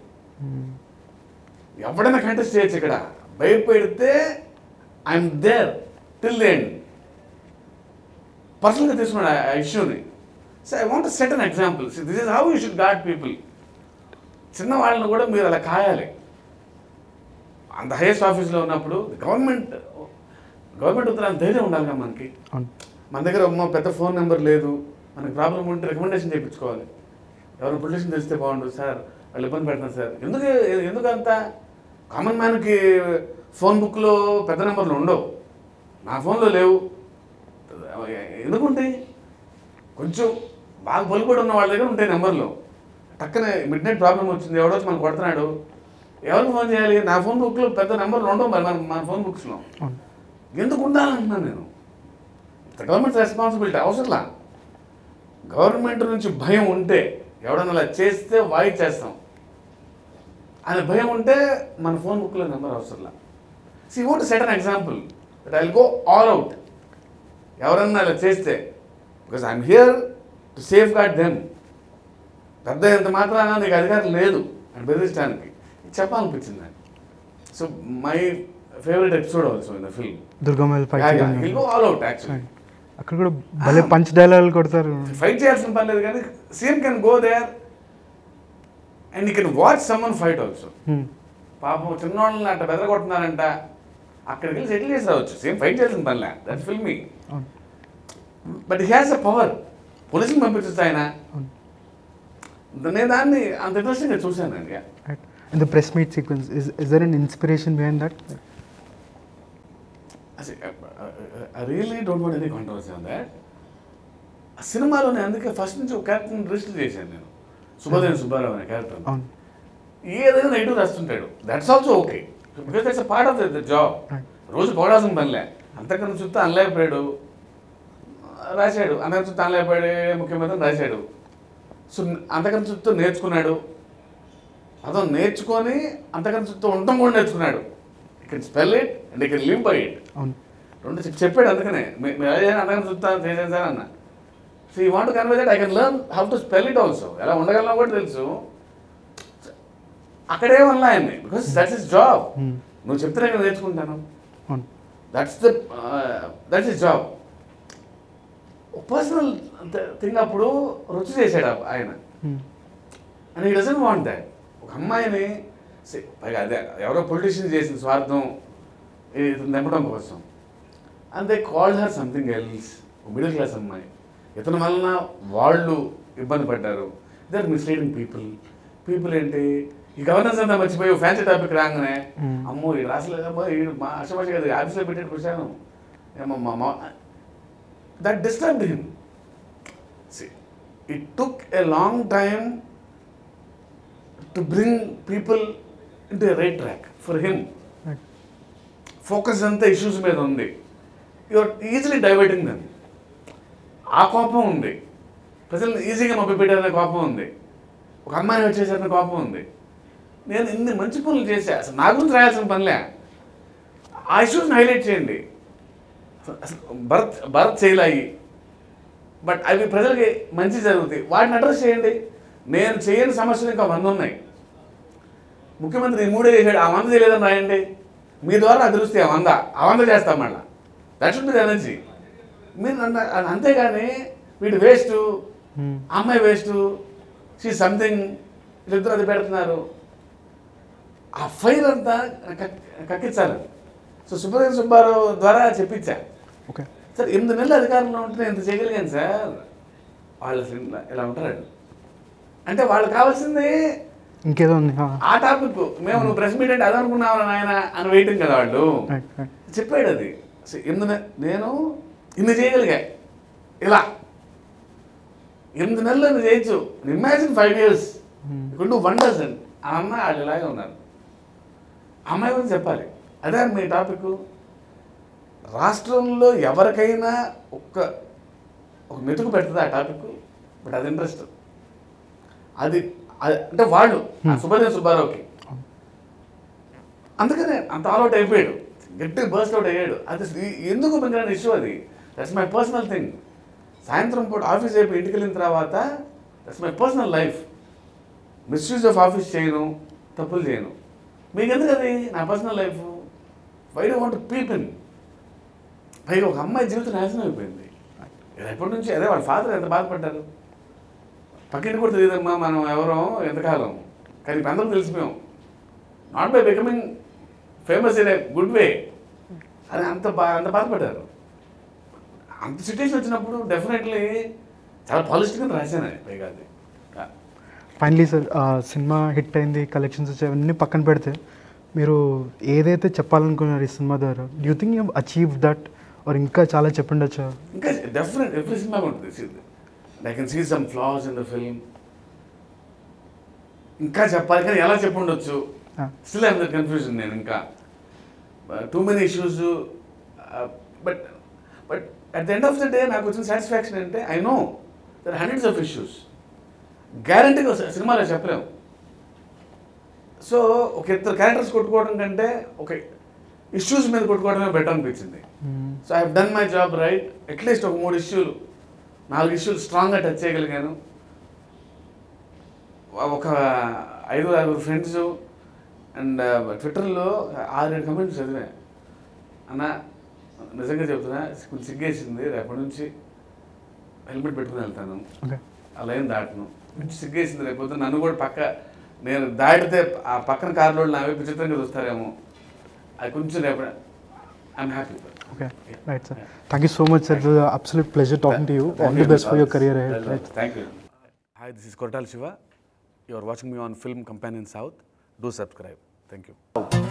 ఎవడైనా కంటెస్ట్ చేయొచ్చు ఇక్కడ భయపెడితే ఐఎమ్ దేర్ టిల్ ఎండ్ పర్సనల్గా తీసుకున్నాడు ఆ ఇష్యూని so I want set an example this is how you should guard people చిన్న వాళ్ళని కూడా మీరు అలా కాయాలి అంత హైయెస్ట్ ఆఫీస్లో ఉన్నప్పుడు గవర్నమెంట్ గవర్నమెంట్ ఉత్తరాలు ధైర్యం ఉండాలి కదా మనకి అవును మన దగ్గర అమ్మ పెద్ద ఫోన్ నెంబర్ లేదు మనకి ప్రాబ్లం ఉంటే రికమెండేషన్ చేయించుకోవాలి ఎవరైనా పొలిటీషన్ తెలిస్తే బాగుండు సార్ వాళ్ళు ఇబ్బంది పెడతాను సార్ ఎందుకు ఎందుకు అంత కామన్ మ్యాన్కి ఫోన్ బుక్లో పెద్ద నెంబర్లు ఉండవు నా ఫోన్లో లేవు ఎందుకు ఉంటాయి కొంచెం బాగా పలుకుబడి ఉన్న వాళ్ళ దగ్గర ఉంటాయి నెంబర్లు టక్కనే మిడ్ నైట్ ప్రాబ్లం వచ్చింది ఎవడో వచ్చి మనం కొడుతున్నాడు ఎవరికి ఫోన్ చేయాలి నా ఫోన్ బుక్లో పెద్ద నెంబర్లు ఉండవు మరి మన మన ఫోన్ బుక్స్లో అవును ఎందుకు ఉండాలంటున్నాను నేను గవర్నమెంట్ రెస్పాన్సిబిలిటీ అవసరంలా గవర్నమెంట్ నుంచి భయం ఉంటే ఎవడన్నా అలా చేస్తే వాయి చేస్తాం అనే భయం ఉంటే మన ఫోన్ బుక్లో నెంబర్ అవసరంలా see want set an example that I go all out ఎవరన్నా అలా చేస్తే because I'm here to safeguard them పెద్ద ఎంత మాత్రాన నీకు అధికారం లేదు అని బెదిరించడానికి ఇది చెప్పాలనిపించింది నాకు so my favourite episode also in the film Durga Mahal fight will go all out actually అక్కడ కూడా భలే పంచ్ డైలాగులు కొడతారు ఫైట్ చేయాల్సిన పని లేదు కానీ CM can go there and you can watch someone fight also Hmm. పాపం చిన్నవాళ్ళని అట్ట బెదరగొడుతున్నారంట అక్కడికి వెళ్ళి సెటిల్ చేసి రావచ్చు సేమ్ ఫైట్ చేయాల్సిన పనిలే దట్ ఫిల్మీ అవును but he has a power పోలీసులు పంపించచ్చు ఆయన అవును నేను దాన్ని అంత ఇంట్రెస్టింగ్గా చూశాను అండి Right. And the press meet sequence is is there an inspiration behind that? I really don't want any controversy on that ఆ సినిమాలో నేను అందుకే ఫస్ట్ నుంచి ఒక క్యారెక్టర్ని రిజిస్టర్ చేశాను నేను సుభోదయం సుబ్బారావు అనే క్యారెక్టర్ అవును ఏదైనా నెగిటివ్ రాస్తుంటాడు that's also okay because that's a part of the job Right. రోజు పోడాల్సిన పనిలే అంతకన్నా చుట్టూ అనలేకపోయాడు రాశాడు అంతకన్నా చుట్టూ అనలేకపోయాడే ముఖ్యమంత్రి రాశాడు సో అంతకన్నా చుట్టూ నేర్చుకున్నాడు అతను నేర్చుకొని అంతకన్నా చుట్టూ ఉండటం కూడా నేర్చుకున్నాడు can spell it and can live by it అవును రెండు చెప్పి చెప్పాడు అందుకనే మీ- మీరు అదే అందరం చూస్తాను చేసాను సార్ అన్న so he want convey that I can learn how to spell it also ఎలా ఉండగలనో కూడా తెలుసు అక్కడే ఉన్నా ఆయన్ని because that's his job Hmm. నువ్వు చెప్తే నేను నేర్చుకుంటాను అవును that's the that's his job personal thing అప్పుడు రుచి చేశాడు ఆ- ఆయన Hmm. And he doesn't want that ఒక అమ్మాయిని see, పైగా అదే ఎవరో పొలిటీషియన్ చేసిన స్వార్థం ఇతను తెంపడం కోసం and they called her something else middle class అమ్మాయి ఇతని వలన వాళ్ళు ఇబ్బంది పడ్డారు they are misleading people people ఏంటి ఈ గవర్నెన్స్ అంతా మర్చిపోయి ఫ్యాన్సీ టాపిక్ రాగానే Hmm. అమ్మో ఈ రాసలేదమ్మో ఈ మా అష్టమాష కదా ఆఫీస్లో పెట్టేట్టు కూర్చాను ఏమో మా మా that disturb him it took a long time to bring people into a right track for him Right. Focus అంతా ఇష్యూస్ మీద ఉంది యువర్ ఈజీలీ డైవర్టింగ్ దమ్ ఆ కోపం ఉంది ప్రజలను ఈజీగా మభ్యపెట్టారనే కోపం ఉంది ఒక అమ్మాయిని వచ్చేసారనే కోపం ఉంది నేను ఇన్ని మంచి పనులు చేశా అసలు నా గురించి రాయాల్సిన పనిలే ఆ ఇష్యూస్ని హైలైట్ చేయండి అసలు భరత్ భరత్ చేయలాయి బట్ అవి ప్రజలకి మంచి జరుగుతాయి వాటిని అడ్రస్ చేయండి నేను చేయని సమస్యలు ఇంకా వంద ఉన్నాయి ముఖ్యమంత్రి ఈ మూడే చేశాడు ఆ వంద చేయలేదని రాయండి మీ ద్వారా నాకు తెలుస్తాయి ఆ వంద ఆ వంద చేస్తాం మళ్ళా దట్ షుడ్ బి ఎనర్జీ మీరు నన్ను అ- అంతేగాని వీడు వేస్ట్ Hmm. అమ్మాయి వేస్ట్ షీ సంథింగ్ వీళ్ళిద్దరు అది పెడుతున్నారు ఆ ఫైర్ అంతా కక్- కక్కించాలి సో సుబ్రహ్మణ్య సుబ్బారావు ద్వారా చెప్పించా ఓకే సార్ ఎనిమిది నెలలు అధికారంలో ఉంటే నేను ఇంత చేయగలిగాను సార్ వాళ్ళు అసలు ఇలా- ఇలా ఉంటారు అంటే వాళ్ళకి కావాల్సింది ఇంకేదో ఉంది ఆ టాపిక్ మేము నువ్వు ప్రెస్ మీట్ అంటే అది అనుకున్నావు నాయన అని వెయిటింగ్ కదా వాళ్ళు రైట్ రైట్ చెప్పాడు అది స- ఎనిమిది నె- నేను ఇన్ని చేయగలిగా ఇలా ఎనిమిది నెలలు ఇన్ని చేయొచ్చు ఇమాజిన్ ఫైవ్ ఇయర్స్ ఇప్పుడు వన్ డజన్ ఆ అమ్మాయి వాళ్ళు ఇలాగే ఉన్నారు ఆ అమ్మాయి గురించి చెప్పాలి అదే మీ టాపిక్ రాష్ట్రంలో ఎవరికైనా ఒక్క ఒక మెతుకు పెడుతుంది ఆ టాపిక్ బట్ అది ఇంట్రెస్ట్ అది అది- అంటే వాళ్ళు ఆ సుబ్రహ్మణ్య సుబ్బారావుకి అందుకనే అంత ఆల్అౌట్ అయిపోయాడు గట్టి బర్స్ట్ అవుట్ అయ్యాడు అది ఈ- ఎందుకు పనికిరాని ఇష్యూ అది దట్స్ మై పర్సనల్ థింగ్ సాయంత్రం పూట ఆఫీస్ అయిపోయి ఇంటికి వెళ్ళిన తర్వాత that's my personal life misuse of office చేయను తప్పులు చేయను మీకు ఎందుకు అది నా personal life why do want people పైగా ఒక అమ్మాయి జీవితం నాశనం అయిపోయింది ఇది ఎప్పటి నుంచి అదే వాళ్ళ ఫాదర్ ఎంత బాధపడ్డారు పక్కింటి కూడా తెలియదమ్మా మనం ఎవరో ఎంతకాలం కానీ ఇప్పుడు అందరం తెలిసిపోయాం not by becoming famous in a good way అని అంత బా అంత బాధపడ్డారు అంత సిచ్యువేషన్ వచ్చినప్పుడు డెఫినెట్లీ చాలా పాలిస్టిక్గా రాశాను పైగా అది ఫైనలీ సార్ సినిమా హిట్ అయింది కలెక్షన్స్ వచ్చాయి అవన్నీ పక్కన పెడితే మీరు ఏదైతే చెప్పాలనుకున్నారు ఈ సినిమా ద్వారా you think you achieve that are ఇంకా చాలా చెప్పుండొచ్చా ఇంకా డెఫినెట్ ఎవ్రీ సినిమా ఉంటుంది I can see some flaws in the film ఇంకా చెప్పాలి కానీ ఎలా చెప్పుండొచ్చు Ah. Still I'm the confusion నేను ఇంకా too many issues but but at the end of the day నాకు వచ్చిన సాటిస్ఫాక్షన్ అంటే I know there hundreds of issues గ్యారంటీగా సినిమాలో చెప్పలేము సో ఒక ఇద్దరు క్యారెక్టర్స్ కొట్టుకోవడం కంటే ఒక ఇష్యూస్ మీద కొట్టుకోవడమే బెటర్ అనిపించింది so I done my job right at least ఒక మూడు ఇష్యూలు నాలుగు ఇష్యూలు స్ట్రాంగ్గా టచ్ చేయగలిగాను ఒక ఐదు ఆరుగురు ఫ్రెండ్స్ అండ్ ట్విట్టర్లో ఆరేడు కమెంట్స్ చదివా అన్న నిజంగా చెప్తున్నా కొంచెం సిగ్గేసింది రేపటి నుంచి హెల్మెట్ పెట్టుకుని వెళ్తాను ఓకే ఆ లైన్ దాటను కొంచెం సిగ్గేసింది రేపు నన్ను కూడా పక్క నేను దాటితే ఆ పక్కన కార్లో నా వైపు విచిత్రంగా చూస్తారేమో అది కొంచెం రేపు I'm happy okay right sir thank you so much sir absolute pleasure talking to you all the best for your career right Thank you. Hi, this is Kortal Shiva. You are watching me on Film Companion South. Do subscribe. Thank you.